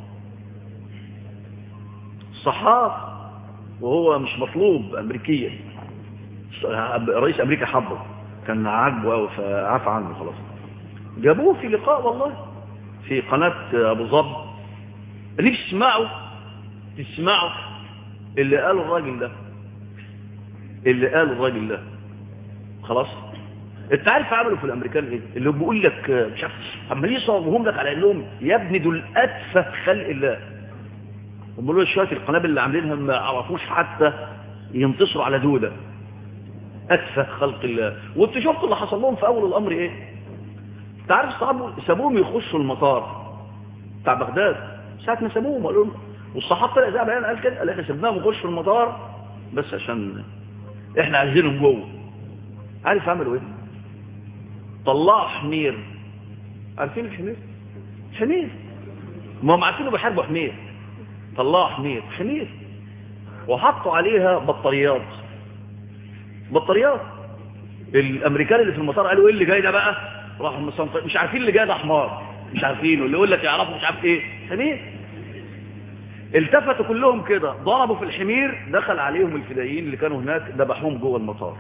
الصحاف وهو مش مطلوب امريكيا رئيس امريكا حبه كان عاجبه قوي فعفى عنه خلاص جابوه في لقاء والله في قناة ابو ظبي اللي تسمعوا تسمعوا اللي قاله الراجل ده اللي قاله الراجل ده خلاص انت عارف عملوا في الامريكان ايه اللي بيقول لك مش عارف عمالين يصوروهم لك على انهم يا ابني دول اتفه خلق الله وبيقولوا شويه القنابل اللي عاملينها ما عرفوش حتى ينتصروا على دوده أتفه خلق الله وانت شفت اللي حصل لهم في أول الأمر إيه انت عارف صعبوا سابوهم يخشوا المطار بتاع بغداد ساعة ما سابوهم قالوا لهم والصحابة طلع زي بيان قال كده قال احنا سيبناهم يخشوا المطار بس عشان احنا عايزينهم جوه عارف عملوا ايه طلعوا حمير عارفين الحمير حمير ما هم عارفينه بيحاربوا حمير طلعوا حمير حمير وحطوا عليها بطاريات بطاريات الامريكان اللي في المطار قالوا ايه اللي جاي ده بقى راحوا مصنطر مش عارفين اللي جاي ده حمار مش عارفينه اللي يقول لك يعرفوا مش عارف ايه حمير التفتوا كلهم كده ضربوا في الحمير دخل عليهم الفدائيين اللي كانوا هناك ذبحوهم جوه المطار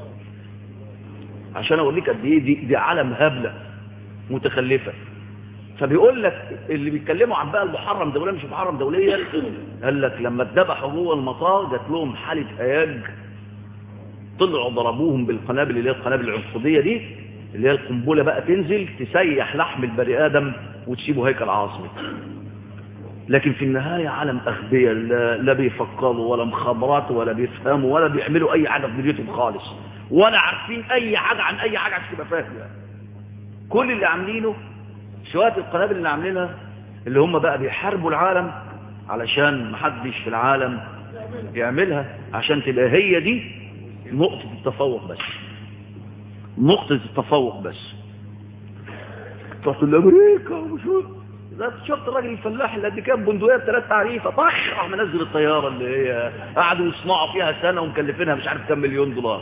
عشان اوريك قد ايه دي, دي عالم هبله متخلفه فبيقول لك اللي بيتكلموا عن بقى المحرم دوليا مش محرم دوليا قال لك لما اتذبحوا جوه المطار جات لهم حاله هياج طلعوا ضربوهم بالقنابل اللي هي القنابل العنقوديه دي اللي هي القنبله بقى تنزل تسيح لحم البني ادم وتسيبه هيكل عاصمي لكن في النهايه عالم اغبياء لا, لا بيفكروا ولا مخابرات ولا بيفهموا ولا بيعملوا اي حاجه في دنيتهم خالص ولا عارفين اي حاجه عن اي حاجه عشان تبقى فاهم يعني. كل اللي عاملينه شويه القنابل اللي عاملينها اللي هم بقى بيحاربوا العالم علشان محدش في العالم يعملها عشان تبقى هي دي نقطة التفوق بس نقطة التفوق بس رحت لأمريكا وشو ده شفت الراجل الفلاح اللي قد كام بندقية بثلاث تعريفة طخ راح منزل الطيارة اللي هي قعدوا يصنعوا فيها سنة ومكلفينها مش عارف كام مليون دولار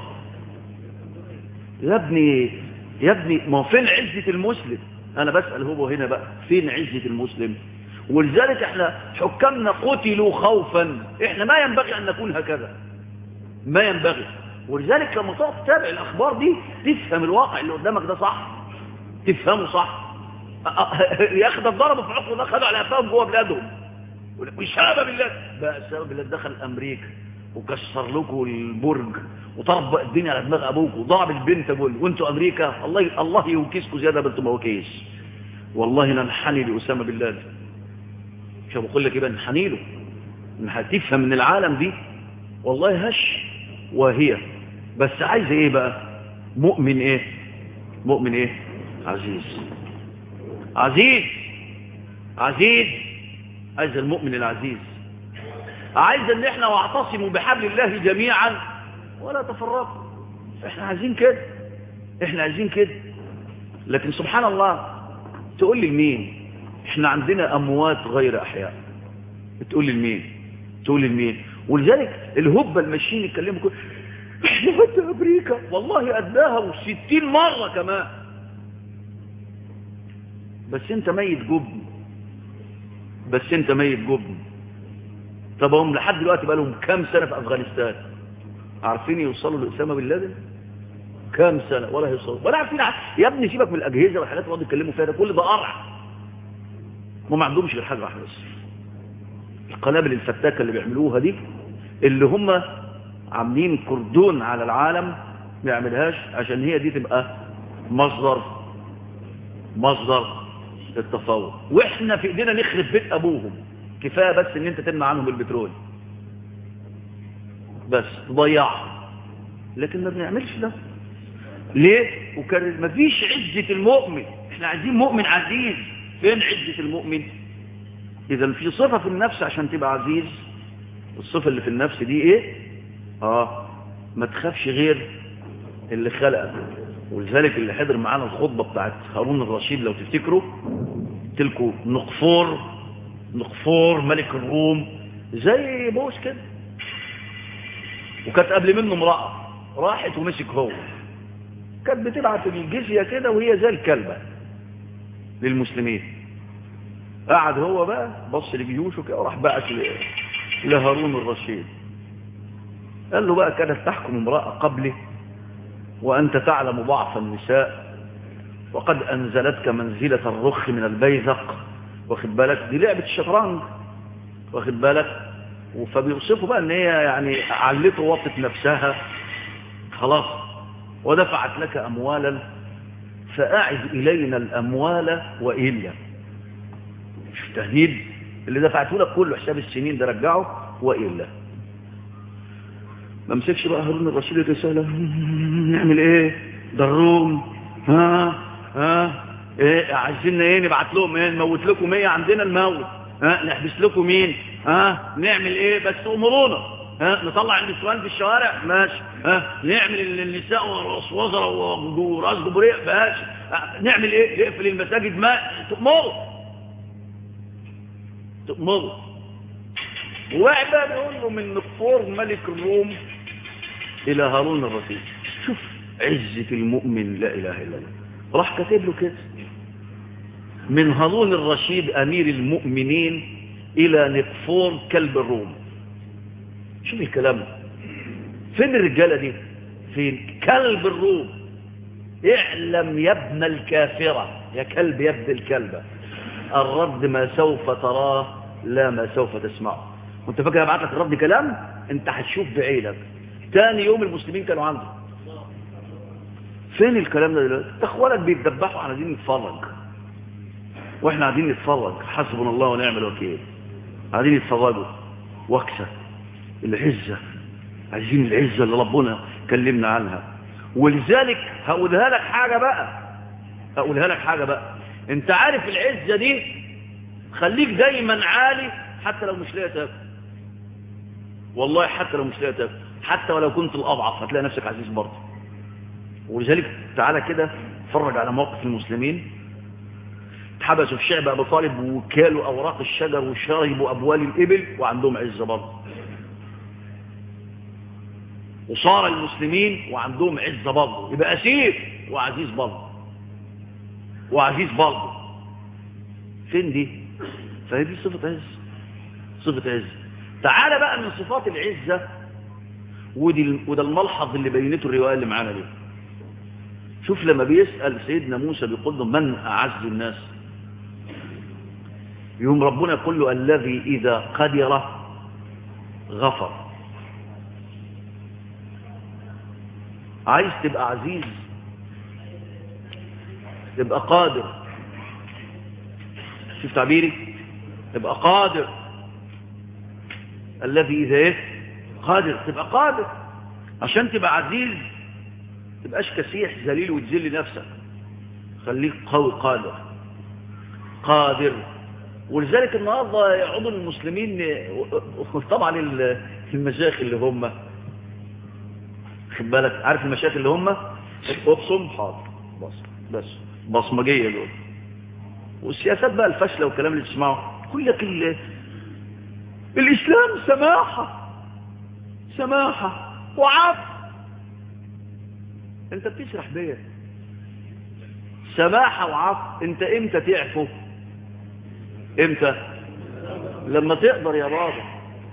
يا ابني يا ابني ما فين عزة المسلم انا بسأل هو هنا بقى فين عزة المسلم ولذلك احنا حكامنا قتلوا خوفا احنا ما ينبغي ان نكون هكذا ما ينبغي ولذلك لما تقعد تتابع الاخبار دي تفهم الواقع اللي قدامك ده صح تفهمه صح يا اخي ده ضربوا في عقله ده خدوا على قفاهم جوه بلادهم وشاب بالله بقى سبب بالله دخل امريكا وكسر لكم البرج وطربق الدنيا على دماغ ابوك وضرب البنت ابوك وانتوا امريكا الله الله يوكسكم زياده ما انتوا موكيس والله ننحني لاسامه بن لادن مش بقول لك يبقى ننحني له ان هتفهم من العالم دي والله هش وهي بس عايز ايه بقى مؤمن ايه مؤمن ايه عزيز عزيز عزيز عايز المؤمن العزيز عايز ان احنا واعتصموا بحبل الله جميعا ولا تفرقوا احنا عايزين كده احنا عايزين كده لكن سبحان الله تقول لي لمين احنا عندنا اموات غير احياء تقول لي لمين تقول لي لمين ولذلك الهبه الماشيين يتكلموا كل احنا في امريكا والله قدها وستين مره كمان بس انت ميت جبن بس انت ميت جبن طب هم لحد دلوقتي بقى لهم كام سنه في افغانستان عارفين يوصلوا لاسامه بن لادن كام سنه ولا يوصلوا ولا عارفين يا ابني سيبك من الاجهزه والحاجات اللي يتكلموا فيها ده كل ده قرع هم ما عندهمش غير حاجه واحده بس القنابل الفتاكه اللي بيعملوها دي اللي هم عاملين كردون على العالم ما يعملهاش عشان هي دي تبقى مصدر مصدر التفوق واحنا في ايدينا نخرب بيت ابوهم كفايه بس ان انت تمنع عنهم البترول بس تضيعهم لكن ما بنعملش ده ليه وكان ما فيش عزه المؤمن احنا عايزين مؤمن عزيز فين عزه المؤمن اذا في صفه في النفس عشان تبقى عزيز الصفه اللي في النفس دي ايه اه ما تخافش غير اللي خلقك ولذلك اللي حضر معانا الخطبة بتاعت هارون الرشيد لو تفتكروا تلكوا نقفور نقفور ملك الروم زي بوش كده وكانت قبل منه امرأة راحت ومسك هو كانت بتبعت الجزية كده وهي زي الكلبة للمسلمين قعد هو بقى بص لجيوشه كده وراح بعت لهارون الرشيد قال له بقى كانت تحكم امرأة قبله وأنت تعلم ضعف النساء وقد أنزلتك منزلة الرخ من البيذق واخد بالك دي لعبة الشطرنج واخد بالك فبيوصفوا بقى ان هي يعني علته وطت نفسها خلاص ودفعت لك أموالا فأعد إلينا الأموال وإلا شوف تهديد اللي دفعته لك كله حساب السنين ده رجعه وإلا ما مسكش بقى هارون الرشيد الرسالة نعمل ايه ضروم ها ها ايه عايزين ايه نبعت لهم ايه نموت لكم ايه عندنا الموت ها نحبس لكم مين ها نعمل ايه بس امرونا ها نطلع النسوان في الشوارع ماشي ها نعمل النساء ورؤوس وزراء وراس جمهوريه ماشي نعمل ايه نقفل المساجد ما تؤمروا تؤمروا وواحد بقى بيقول له من نقفور ملك الروم إلى هارون الرشيد شوف عزة المؤمن لا إله إلا الله راح كاتب له كده من هارون الرشيد أمير المؤمنين إلى نقفور كلب الروم شوف الكلام فين الرجالة دي فين كلب الروم اعلم يا ابن الكافرة يا كلب يا ابن الكلبة الرد ما سوف تراه لا ما سوف تسمعه وانت فاكر ابعت لك الرد كلام انت هتشوف بعينك تاني يوم المسلمين كانوا عنده فين الكلام ده دلوقتي اخوانك بيتدبحوا احنا قاعدين نتفرج واحنا قاعدين نتفرج حسبنا الله ونعم الوكيل قاعدين يتفرجوا وكسه العزه عايزين العزه اللي ربنا كلمنا عنها ولذلك هقولها لك حاجه بقى هقولها لك حاجه بقى انت عارف العزه دي خليك دايما عالي حتى لو مش لاقي تاكل والله حتى لو مش لاقي تاكل حتى ولو كنت الأضعف هتلاقي نفسك عزيز برضه ولذلك تعالى كده اتفرج على موقف المسلمين اتحبسوا في شعب أبو طالب وكالوا أوراق الشجر وشربوا أبوال الإبل وعندهم عزة برضه وصار المسلمين وعندهم عزة برضه يبقى أسير وعزيز برضه وعزيز برضه فين دي فهي دي صفة عز صفة عز تعالى بقى من صفات العزة ودي وده الملحظ اللي بينته الرواية اللي معانا دي شوف لما بيسأل سيدنا موسى بيقول له من أعز الناس يوم ربنا يقول له الذي إذا قدر غفر عايز تبقى عزيز تبقى قادر شوف تعبيري تبقى قادر الذي إذا إيه قادر تبقى قادر عشان تبقى عزيز تبقاش كسيح ذليل وتذل نفسك خليك قوي قادر قادر ولذلك النهارده يعودوا المسلمين طبعا المشايخ اللي هم خد بالك عارف المشايخ اللي هم ابصم حاضر بس بس بصمجيه دول والسياسات بقى الفاشله والكلام اللي تسمعه يقول لك الاسلام سماحه سماحه وعفو انت بتشرح بيا سماحه وعفو انت امتى تعفو امتى لما تقدر يا بابا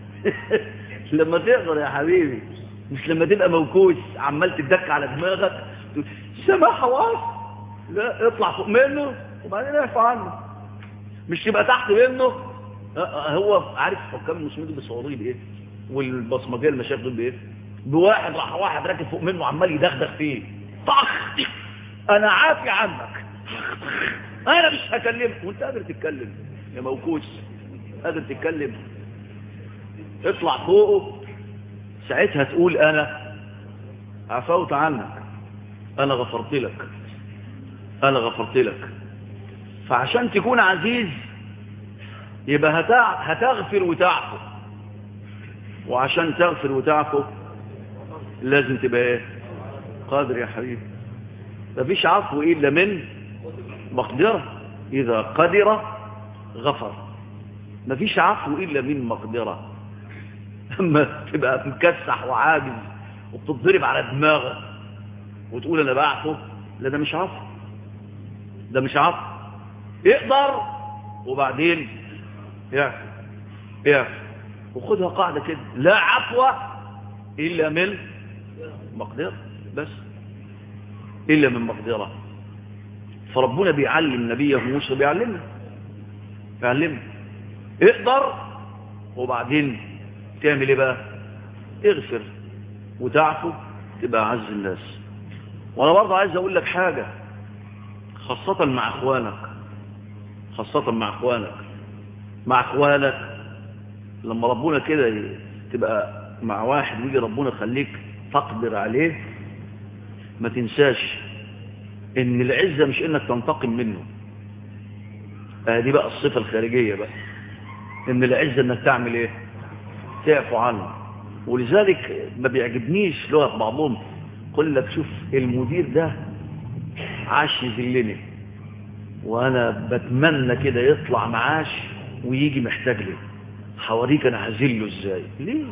لما تقدر يا حبيبي مش لما تبقى موكوس عمال تدك على دماغك سماحه وعفو لا اطلع فوق منه وبعدين اعفو عنه مش تبقى تحت منه هو عارف حكام المسلمين دول بيصوروه بايه والبصمجيه المشايخ دول بايه بواحد راح واحد راكب فوق منه عمال يدغدغ فيه طخ انا عافي عنك انا مش هكلمك وانت قادر تتكلم يا موكوس قادر تتكلم اطلع فوقه ساعتها تقول انا عفوت عنك انا غفرت لك انا غفرت لك فعشان تكون عزيز يبقى هتغفر وتعفو وعشان تغفر وتعفو لازم تبقى ايه قادر يا حبيبي مفيش عفو الا من مقدرة اذا قدر غفر مفيش عفو الا من مقدرة اما تبقى مكسح وعاجز وبتضرب على دماغك وتقول انا بعفو لا ده مش عفو ده مش عفو اقدر وبعدين يعفو يعفو وخدها قاعدة كده لا عفو إلا من مقدرة بس إلا من مقدرة فربنا بيعلم نبيه موسى بيعلمنا بيعلمنا اقدر وبعدين تعمل ايه بقى اغفر وتعفو تبقى اعز الناس وانا برضه عايز اقول لك حاجة خاصة مع اخوانك خاصة مع اخوانك مع اخوانك لما ربنا كده تبقى مع واحد ويجي ربنا يخليك تقدر عليه ما تنساش ان العزة مش انك تنتقم منه آه دي بقى الصفة الخارجية بقى ان العزة انك تعمل ايه تعفو عنه ولذلك ما بيعجبنيش لغة بعضهم قل لك شوف المدير ده عاش يذلني وانا بتمنى كده يطلع معاش ويجي محتاج لي حواريك انا هذله ازاي ليه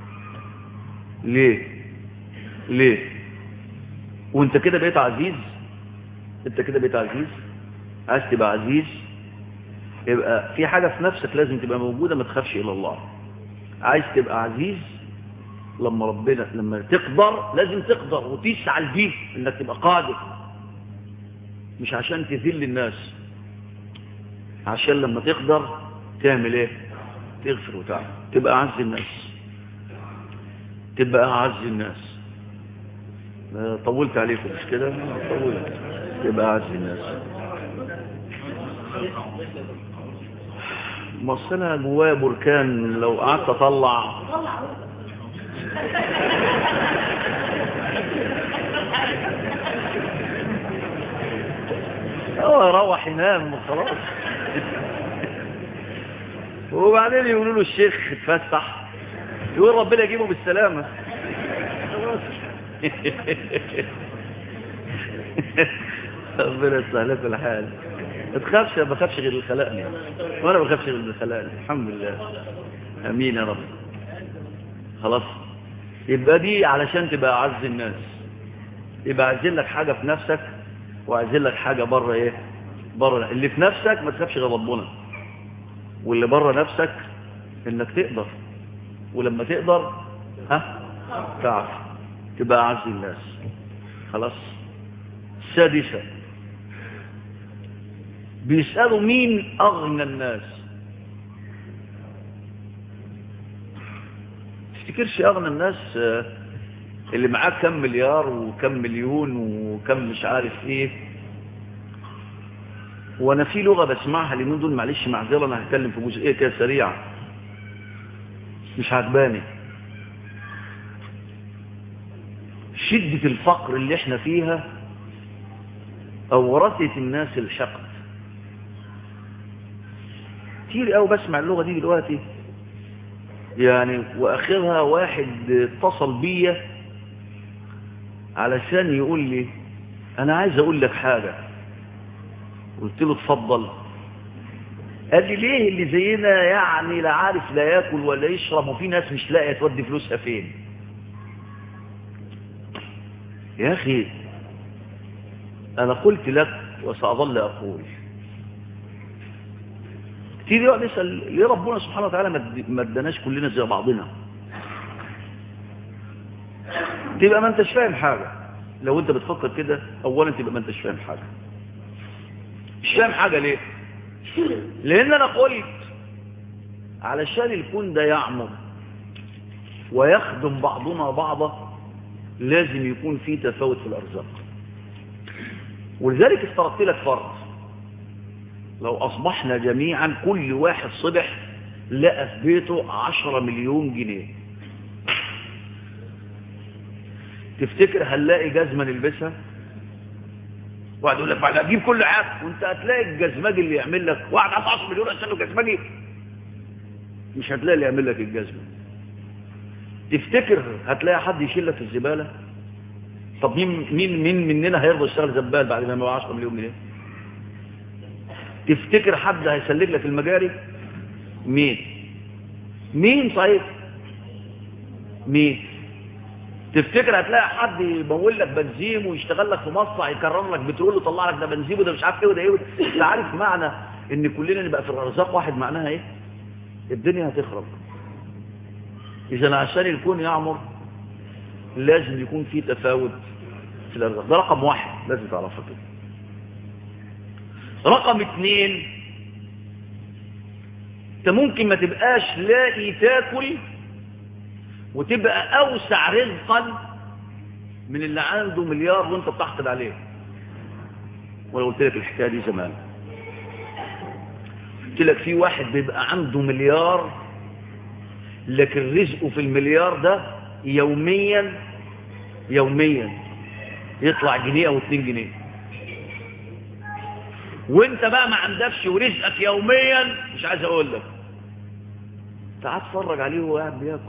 ليه ليه وانت كده بقيت عزيز انت كده بقيت عزيز عايز تبقى عزيز يبقى في حاجة في نفسك لازم تبقى موجودة ما تخافش إلى الله عايز تبقى عزيز لما ربنا لما تقدر لازم تقدر وتسعى لديه انك تبقى قادر مش عشان تذل الناس عشان لما تقدر تعمل ايه تغفر وتعمل تبقى اعز الناس تبقى اعز الناس طولت عليكم مش كده طولت تبقى اعز الناس ما انا جوايا بركان لو قعدت اطلع هو يروح ينام وخلاص وبعدين يقولوا له الشيخ اتفسح يقول ربنا يجيبه بالسلامة ربنا يسهل لكم الحال ما تخافش ما بخافش غير اللي خلقني وانا ما بخافش غير اللي خلقني الحمد لله امين يا رب خلاص يبقى دي علشان تبقى اعز الناس يبقى عايزين لك حاجه في نفسك وعايزين لك حاجه بره ايه بره اللي في نفسك ما تخافش غير ربنا واللي بره نفسك انك تقدر ولما تقدر ها تعرف تبقى اعز الناس خلاص سادسا بيسألوا مين أغنى الناس تفتكرش اغنى الناس آه، اللي معاه كم مليار وكم مليون وكم مش عارف ايه وانا في لغة بسمعها اليومين دول معلش معذرة انا هتكلم في جزئية كده سريعة مش عجباني شدة الفقر اللي احنا فيها اورثت الناس الحقد كتير قوي بسمع اللغة دي دلوقتي يعني واخرها واحد اتصل بيا علشان يقول لي انا عايز اقول لك حاجة قلت له اتفضل قال لي ليه اللي زينا يعني لا عارف لا ياكل ولا يشرب وفي ناس مش لاقيه تودي فلوسها فين يا اخي انا قلت لك وساظل اقول كتير يقعد يسال ليه ربنا سبحانه وتعالى ما اداناش كلنا زي بعضنا تبقى ما انتش فاهم حاجه لو انت بتفكر كده اولا تبقى ما انتش فاهم حاجه مش فاهم حاجه ليه لان انا قلت علشان الكون ده يعمر ويخدم بعضنا بعضا لازم يكون في تفاوت في الارزاق ولذلك افترضت لك فرض لو اصبحنا جميعا كل واحد صبح لقى في بيته عشرة مليون جنيه تفتكر هنلاقي جزمة نلبسها واحد يقول لك بعد اجيب كل حاجه وانت هتلاقي الجزمجي اللي يعمل لك واحد عنده 10 مليون عشان له جزمجي مش هتلاقي اللي يعمل لك الجزمه تفتكر هتلاقي حد يشيل لك الزباله طب مين مين مين مننا هيرضى يشتغل زبال بعد ما يبقى 10 مليون جنيه تفتكر حد هيسلك لك المجاري مين مين صحيح مين تفتكر هتلاقي حد يمول لك بنزين ويشتغل لك في مصنع يكرر لك بترول ويطلع لك ده بنزين وده مش عارف ايه وده ايه انت عارف معنى ان كلنا نبقى في الرزاق واحد معناها ايه الدنيا هتخرب اذا عشان الكون يعمر لازم يكون في تفاوت في الارزاق ده رقم واحد لازم تعرفها كده رقم اتنين انت ممكن ما تبقاش لاقي تاكل وتبقى اوسع رزقا من اللي عنده مليار وانت بتحقد عليه وانا قلت لك الحكايه دي زمان قلت لك في واحد بيبقى عنده مليار لكن رزقه في المليار ده يوميا يوميا يطلع جنيه او اتنين جنيه وانت بقى ما عندكش ورزقك يوميا مش عايز اقول لك تعال اتفرج عليه وهو قاعد بياكل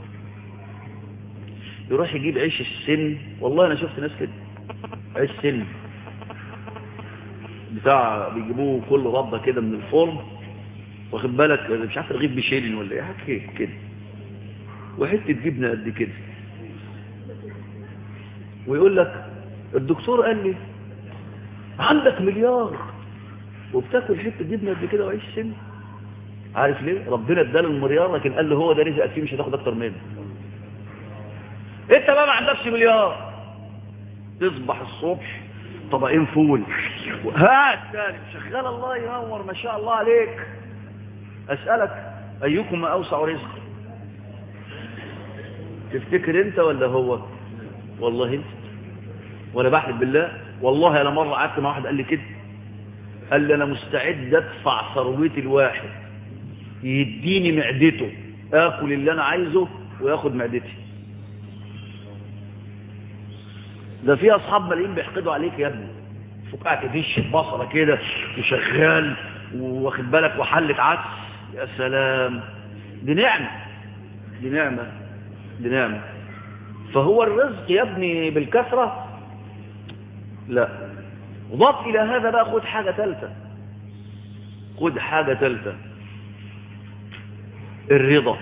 يروح يجيب عيش السن والله انا شفت ناس كده عيش سن بتاع بيجيبوه كل ربة كده من الفرن واخد بالك مش عارف رغيف بشيلين ولا ايه حاجه كده وحته جبنه قد كده ويقول لك الدكتور قال لي عندك مليار وبتاكل حته جبنه قد كده وعيش سن عارف ليه ربنا اداله المليار لكن قال له هو ده رزقك فيه مش هتاخد اكتر منه انت بقى ما عندكش مليار تصبح الصبح طبقين فول هات تاني شغال الله ينور ما شاء الله عليك اسالك ايكم اوسع رزق تفتكر انت ولا هو والله انت وانا بحلف بالله والله انا مره قعدت مع واحد قال لي كده قال لي انا مستعد ادفع ثروتي الواحد يديني معدته اكل اللي انا عايزه وياخد معدتي ده في اصحاب ملايين بيحقدوا عليك يا ابني فقعت دش بصره كده وشغال واخد بالك وحلت عدس يا سلام دي نعمه دي نعمه دي نعمه فهو الرزق يا ابني بالكثره لا ضاف الى هذا بقى خد حاجه ثالثه خد حاجه ثالثه الرضا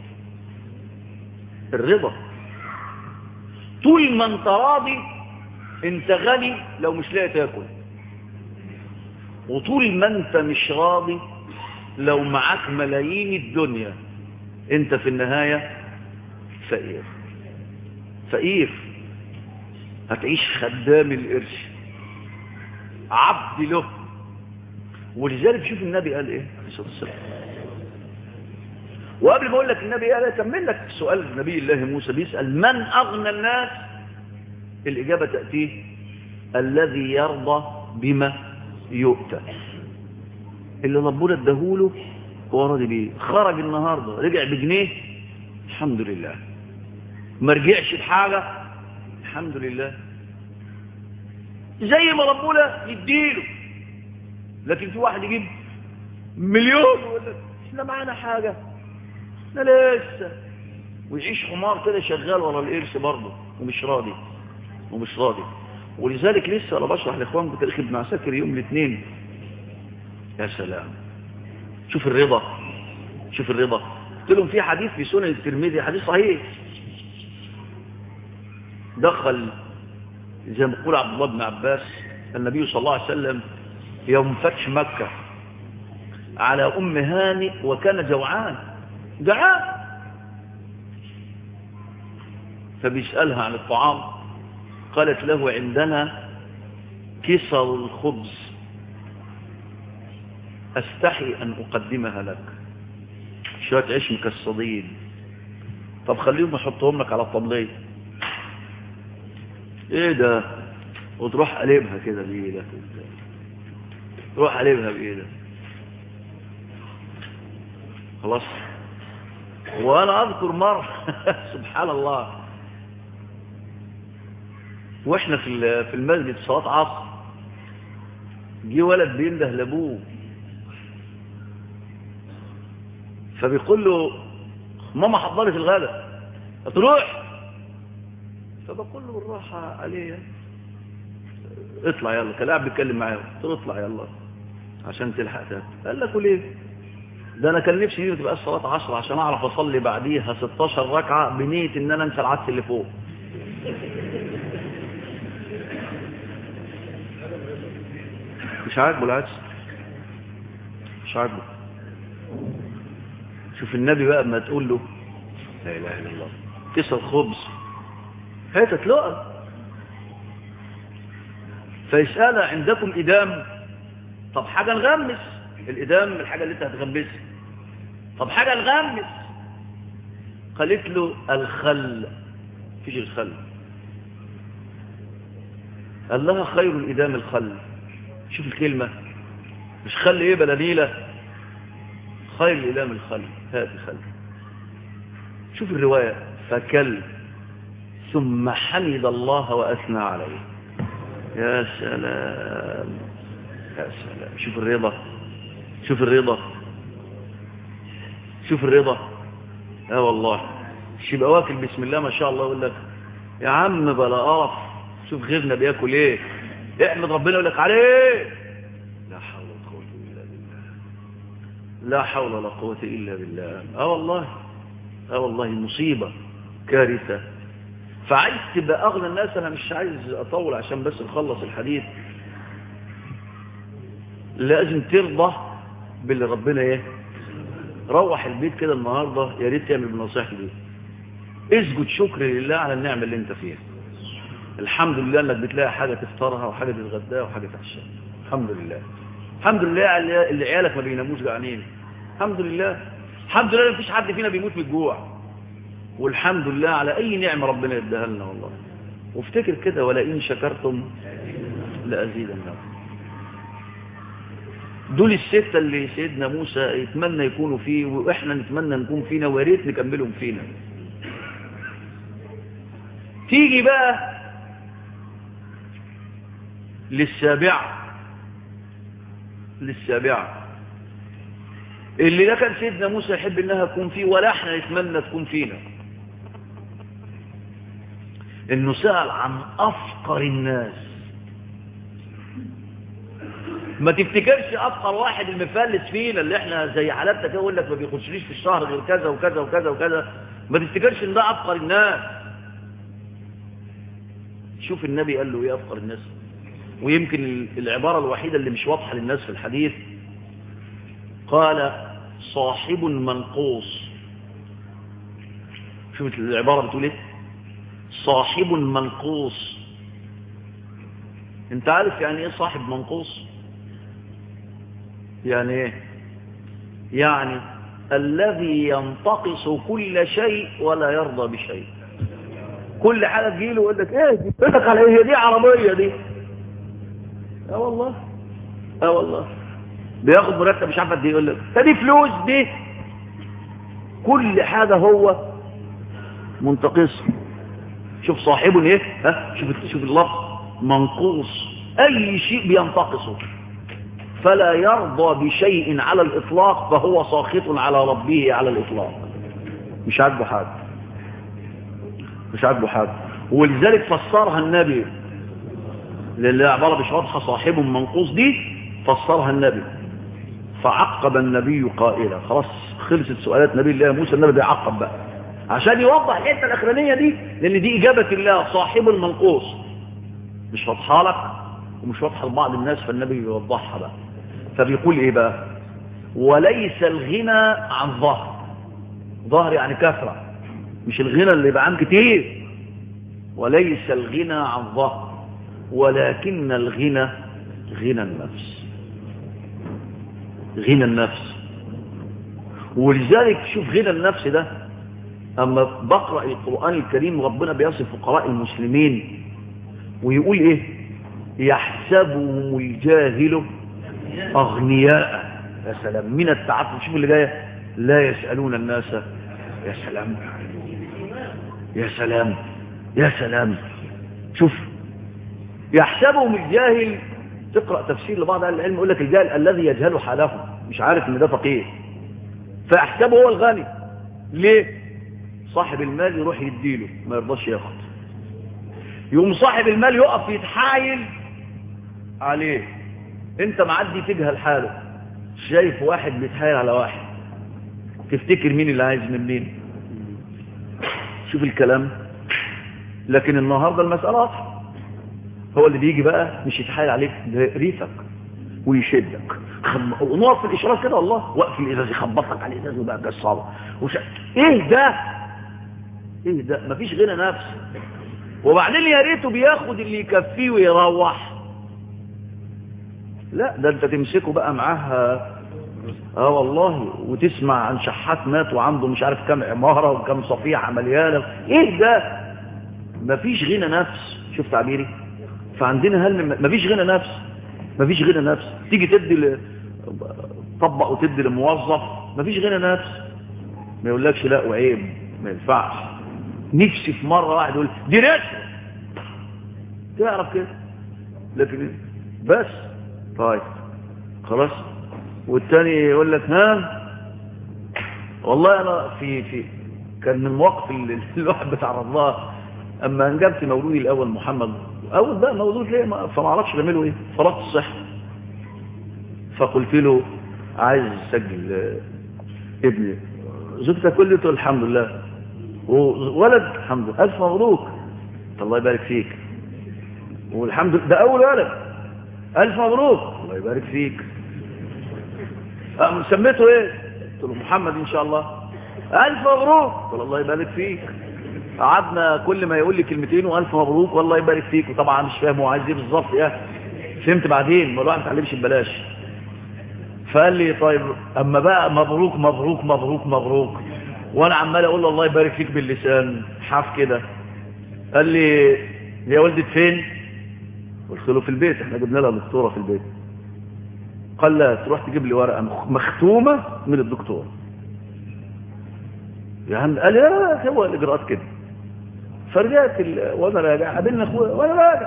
الرضا طول ما انت راضي انت غني لو مش لاقي تاكل وطول ما انت مش راضي لو معاك ملايين الدنيا انت في النهاية فقير فقير هتعيش خدام القرش عبد له ولذلك شوف النبي قال ايه عليه الصلاه والسلام وقبل ما اقول لك النبي قال اكمل لك سؤال نبي الله موسى بيسال من اغنى الناس الاجابه تاتيه الذي يرضى بما يؤتى اللي ربنا اداهوله هو راضي بيه خرج النهارده رجع بجنيه الحمد لله ما رجعش بحاجه الحمد لله زي ما ربنا يديله لكن في واحد يجيب مليون ويقول لك احنا معانا حاجه احنا لسه ويعيش حمار كده شغال ورا القرش برضه ومش راضي ومش راضي ولذلك لسه انا بشرح لاخوانكم تاريخ ابن عساكر يوم الاثنين يا سلام شوف الرضا شوف الرضا قلت لهم في حديث في سنن الترمذي حديث صحيح دخل زي ما يقول عبد الله بن عباس النبي صلى الله عليه وسلم يوم فتح مكة على أم هانئ وكان جوعان جعان فبيسألها عن الطعام قالت له عندنا كسر الخبز أستحي أن أقدمها لك شوية عيش مكسضين طب خليهم يحطهم لك على الطبلية ايه ده وتروح قلبها كده بايدك تروح قلبها بايدك خلاص وانا اذكر مرة سبحان الله واحنا في في المسجد صلاة عصر جه ولد بينده لابوه فبيقول له ماما حضرت الغداء تروح فبقول له بالراحة عليه اطلع يلا كان قاعد بيتكلم معاه قلت له اطلع يلا عشان تلحق تاكل قال لك وليه ده انا كان نفسي دي تبقى الصلاه 10 عشان اعرف اصلي بعديها 16 ركعه بنيه ان انا انسى العدس اللي فوق مش عاجبه العدس مش عاجبه شوف النبي بقى ما تقول له لا اله الا الله كسر خبز هاتت لقم فيسأل عندكم إدام طب حاجة نغمس الإدام الحاجة اللي انت هتغمسها طب حاجة نغمس قالت له الخل فيش الخل قال لها خير الإدام الخل شوف الكلمة مش خل ايه بلاليلة خير الإدام الخل هات خل شوف الرواية فكل ثم حمد الله وأثنى عليه يا سلام يا سلام شوف الرضا شوف الرضا شوف الرضا اه والله مش يبقى واكل بسم الله ما شاء الله يقول لك يا عم بلا قرف شوف غيرنا بياكل ايه احمد ربنا يقول لك عليه لا حول ولا قوه الا بالله لا حول ولا قوه الا بالله اه والله اه والله مصيبه كارثه فعايز تبقى اغنى الناس انا مش عايز اطول عشان بس نخلص الحديث لازم ترضى باللي ربنا ايه روح البيت كده النهارده يا ريت تعمل بنصيحتي دي اسجد شكر لله على النعمه اللي انت فيها الحمد لله انك بتلاقي حاجه تفطرها وحاجه تتغداها وحاجه تعشاها الحمد لله الحمد لله على اللي عيالك ما بيناموش جعانين الحمد لله الحمد لله مفيش حد فينا بيموت من الجوع والحمد لله على أي نعمة ربنا يديها لنا والله وافتكر كده ولئن شكرتم لأزيدنكم دول الستة اللي سيدنا موسى يتمنى يكونوا فيه وإحنا نتمنى نكون فينا وياريت نكملهم فينا تيجي بقى للسابعة للسابعة اللي ده كان سيدنا موسى يحب انها تكون فيه ولا احنا نتمنى تكون فينا انه سأل عن افقر الناس ما تفتكرش افقر واحد المفلس فينا اللي احنا زي حالاتنا كده يقول لك ما بيخشليش في الشهر غير كذا وكذا وكذا وكذا ما تفتكرش ان ده افقر الناس شوف النبي قال له ايه افقر الناس ويمكن العبارة الوحيدة اللي مش واضحة للناس في الحديث قال صاحب منقوص شوف العبارة بتقول ايه صاحب منقوص انت عارف يعني ايه صاحب منقوص يعني ايه يعني الذي ينتقص كل شيء ولا يرضى بشيء كل حاجة تجيله ويقول لك ايه دي يقول لك على ايه دي عربية دي اه والله اه والله بياخد مرتب مش عارف قد ايه يقول لك ده دي فلوس دي كل حاجة هو منتقص شوف صاحبه ايه ها شوف شوف اللفظ منقوص اي شيء بينتقصه فلا يرضى بشيء على الاطلاق فهو ساخط على ربه على الاطلاق مش عاجبه حاجه مش عاجبه حاجه ولذلك فسرها النبي للي عباره مش واضحه صاحب منقوص دي فسرها النبي فعقب النبي قائلا خلاص خلصت سؤالات نبي الله موسى النبي بيعقب بقى عشان يوضح الحته الاخرانيه دي لان دي اجابه الله صاحب المنقوص مش واضحه لك ومش واضحه لبعض الناس فالنبي بيوضحها بقى فبيقول ايه بقى وليس الغنى عن ظهر ظهر يعني كثره مش الغنى اللي يبقى عن كتير وليس الغنى عن ظهر ولكن الغنى غنى النفس غنى النفس ولذلك شوف غنى النفس ده أما بقرأ القرآن الكريم ربنا بيصف فقراء المسلمين ويقول إيه يحسبهم الجاهل أغنياء يا سلام من التعفف شوف اللي جاية لا يسألون الناس يا سلام يا سلام يا سلام شوف يحسبهم الجاهل تقرأ تفسير لبعض أهل العلم يقول لك الجاهل الذي يجهل حاله مش عارف ان ده فقير فيحسبه هو الغني ليه صاحب المال يروح يديله ما يرضاش ياخد يقوم صاحب المال يقف يتحايل عليه انت معدي تجهل حاله شايف واحد بيتحايل على واحد تفتكر مين اللي عايز من مين شوف الكلام لكن النهاردة المسألة واضحة هو اللي بيجي بقى مش يتحايل عليك ده ريفك ويشدك خم... ونقف في الإشارات كده والله وقف الإزاز يخبطك على الإزاز وبقى كالصابة وش... ايه ده ايه ده مفيش غنى نفس وبعدين يا ريته بياخد اللي يكفيه ويروح لا ده انت تمسكه بقى معاه اه والله وتسمع عن شحات مات وعنده مش عارف كام عمارة وكام صفيحة مليانة ايه ده مفيش غنى نفس شوف تعبيري فعندنا هل مفيش غنى نفس مفيش غنى نفس تيجي تدي ل... طبق وتدي لموظف مفيش غنى نفس ما يقولكش لا وعيب ما ينفعش نفسي في مرة واحد يقول دي رشوة تعرف كده لكن بس طيب خلاص والتاني يقول لك ها والله انا في في كان من المواقف اللي الواحد بيتعرض لها اما انجبت مولودي الاول محمد اول بقى مولود ليه ما فما اعرفش اعمله ايه فرضت الصحه فقلت له عايز اسجل ابني زوجتي كل قلت الحمد لله وولد الحمد لله الف مبروك الله يبارك فيك والحمد لله ده اول ولد الف مبروك الله يبارك فيك سميته ايه قلت له محمد ان شاء الله الف مبروك قال الله يبارك فيك قعدنا كل ما يقول لي كلمتين والف مبروك والله يبارك فيك وطبعا مش فاهم هو عايز ايه بالظبط يا فهمت بعدين ما الواحد ما اتعلمش ببلاش فقال لي طيب اما بقى مبروك مبروك مبروك مبروك وانا عمال اقول له الله يبارك فيك باللسان حاف كده قال لي هي ولدت فين قلت له في البيت احنا جبنا لها دكتوره في البيت قال لا تروح تجيب لي ورقه مختومه من الدكتور يعني قال لا هو الاجراءات كده فرجعت ال... وانا راجع قابلنا اخويا وانا راجع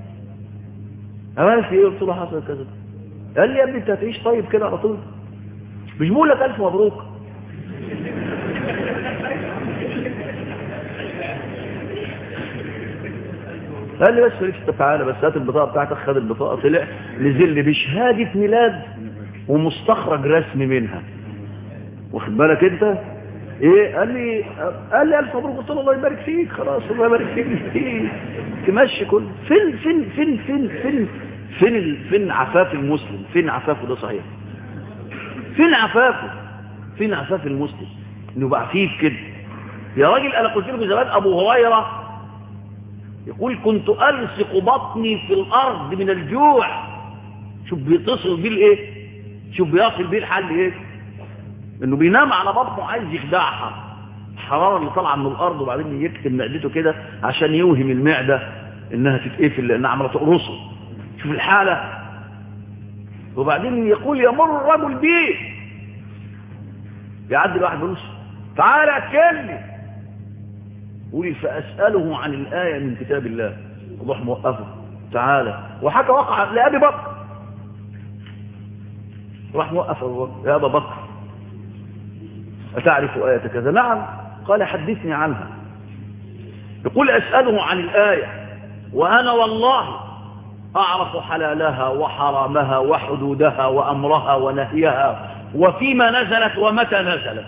عملت ايه قلت له حصل كذا قال لي يا ابني انت هتعيش طيب كده على طول مش بقول لك الف مبروك قال لي بس فليكس تعالى بس هات البطاقه بتاعتك خد البطاقه طلع نزل لي بشهاده ميلاد ومستخرج رسمي منها واخد بالك انت ايه قال لي قال لي الف مبروك قلت له الله يبارك فيك خلاص الله يبارك فيك تمشي كل فين فين فين فين فين فين فين عفاف المسلم فين عفافه ده صحيح فين عفافه فين عفاف المسلم انه بقى فيه كده يا راجل انا قلت لكم زمان ابو هريره يقول كنت الصق بطني في الارض من الجوع شوف بيتصل بيه الايه شوف بيصل بيه الحل ايه انه بينام على بطنه عايز يخدعها الحرارة اللي طالعه من الارض وبعدين يكتم معدته كده عشان يوهم المعدة انها تتقفل لانها عماله تقرصه شوف الحالة وبعدين يقول يمر الرجل بيه يعدي الواحد بنص تعالى اتكلم قولي فاسأله عن الآية من كتاب الله الله موقفه تعالى وحكى وقع لأبي بكر راح موقف يا أبا بكر أتعرف آية كذا نعم قال حدثني عنها يقول أسأله عن الآية وأنا والله أعرف حلالها وحرامها وحدودها وأمرها ونهيها وفيما نزلت ومتى نزلت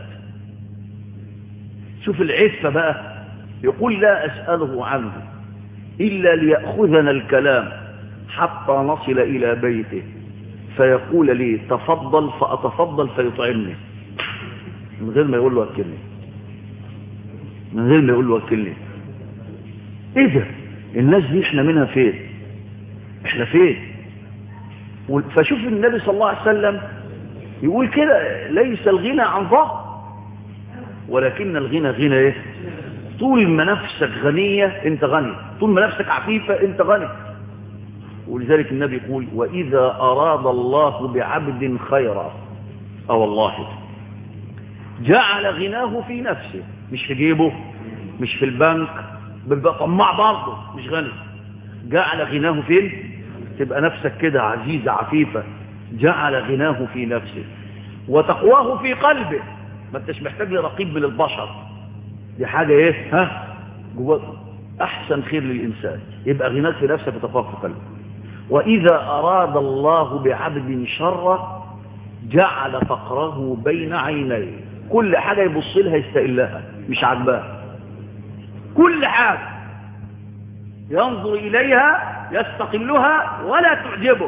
شوف العفة بقى يقول لا أسأله عنه إلا ليأخذنا الكلام حتى نصل إلى بيته فيقول لي تفضل فأتفضل فيطعمني من غير ما يقول له أكلني من غير ما يقول له أكلني إيه ده الناس دي إحنا منها فين إحنا فين فشوف النبي صلى الله عليه وسلم يقول كده ليس الغنى عن ظهر ولكن الغنى غنى ايه طول ما نفسك غنية انت غني طول ما نفسك عفيفة انت غني ولذلك النبي يقول وإذا أراد الله بعبد خيرا أو الله جعل غناه في نفسه مش في جيبه مش في البنك بيبقى طماع برضه مش غني جعل غناه فين تبقى نفسك كده عزيزة عفيفة جعل غناه في نفسه وتقواه في قلبه ما انتش محتاج لرقيب من البشر دي حاجة ايه ها جوه احسن خير للانسان يبقى غناك في نفسك وتقواه في قلبه واذا اراد الله بعبد شرا جعل فقره بين عينيه كل حاجة يبص لها يستقلها مش عجباه كل حاجة ينظر إليها يستقلها ولا تعجبه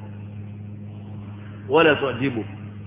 ولا تعجبه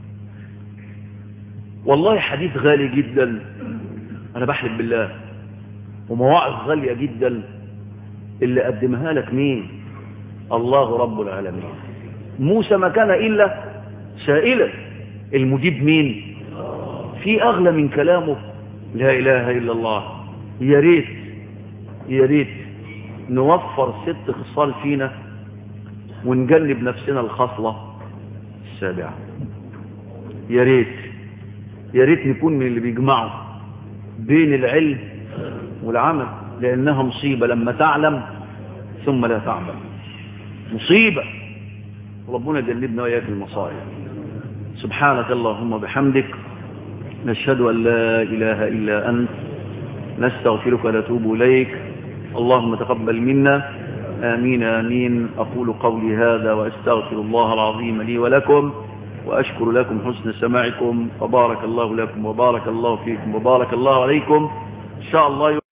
والله حديث غالي جدا أنا بحلف بالله ومواعظ غالية جدا اللي قدمها لك مين الله رب العالمين موسى ما كان إلا سائلا المجيب مين في أغلى من كلامه لا إله إلا الله يا ريت يا ريت نوفر ست خصال فينا ونجنب نفسنا الخصلة السابعة يا ريت يا ريت نكون من اللي بيجمعوا بين العلم والعمل لأنها مصيبة لما تعلم ثم لا تعمل مصيبة ربنا جنبنا وإياك المصائب سبحانك اللهم بحمدك نشهد أن لا إله إلا أنت نستغفرك ونتوب إليك اللهم تقبل منا آمين آمين أقول قولي هذا وأستغفر الله العظيم لي ولكم وأشكر لكم حسن سماعكم وبارك الله لكم وبارك الله فيكم وبارك الله عليكم إن شاء الله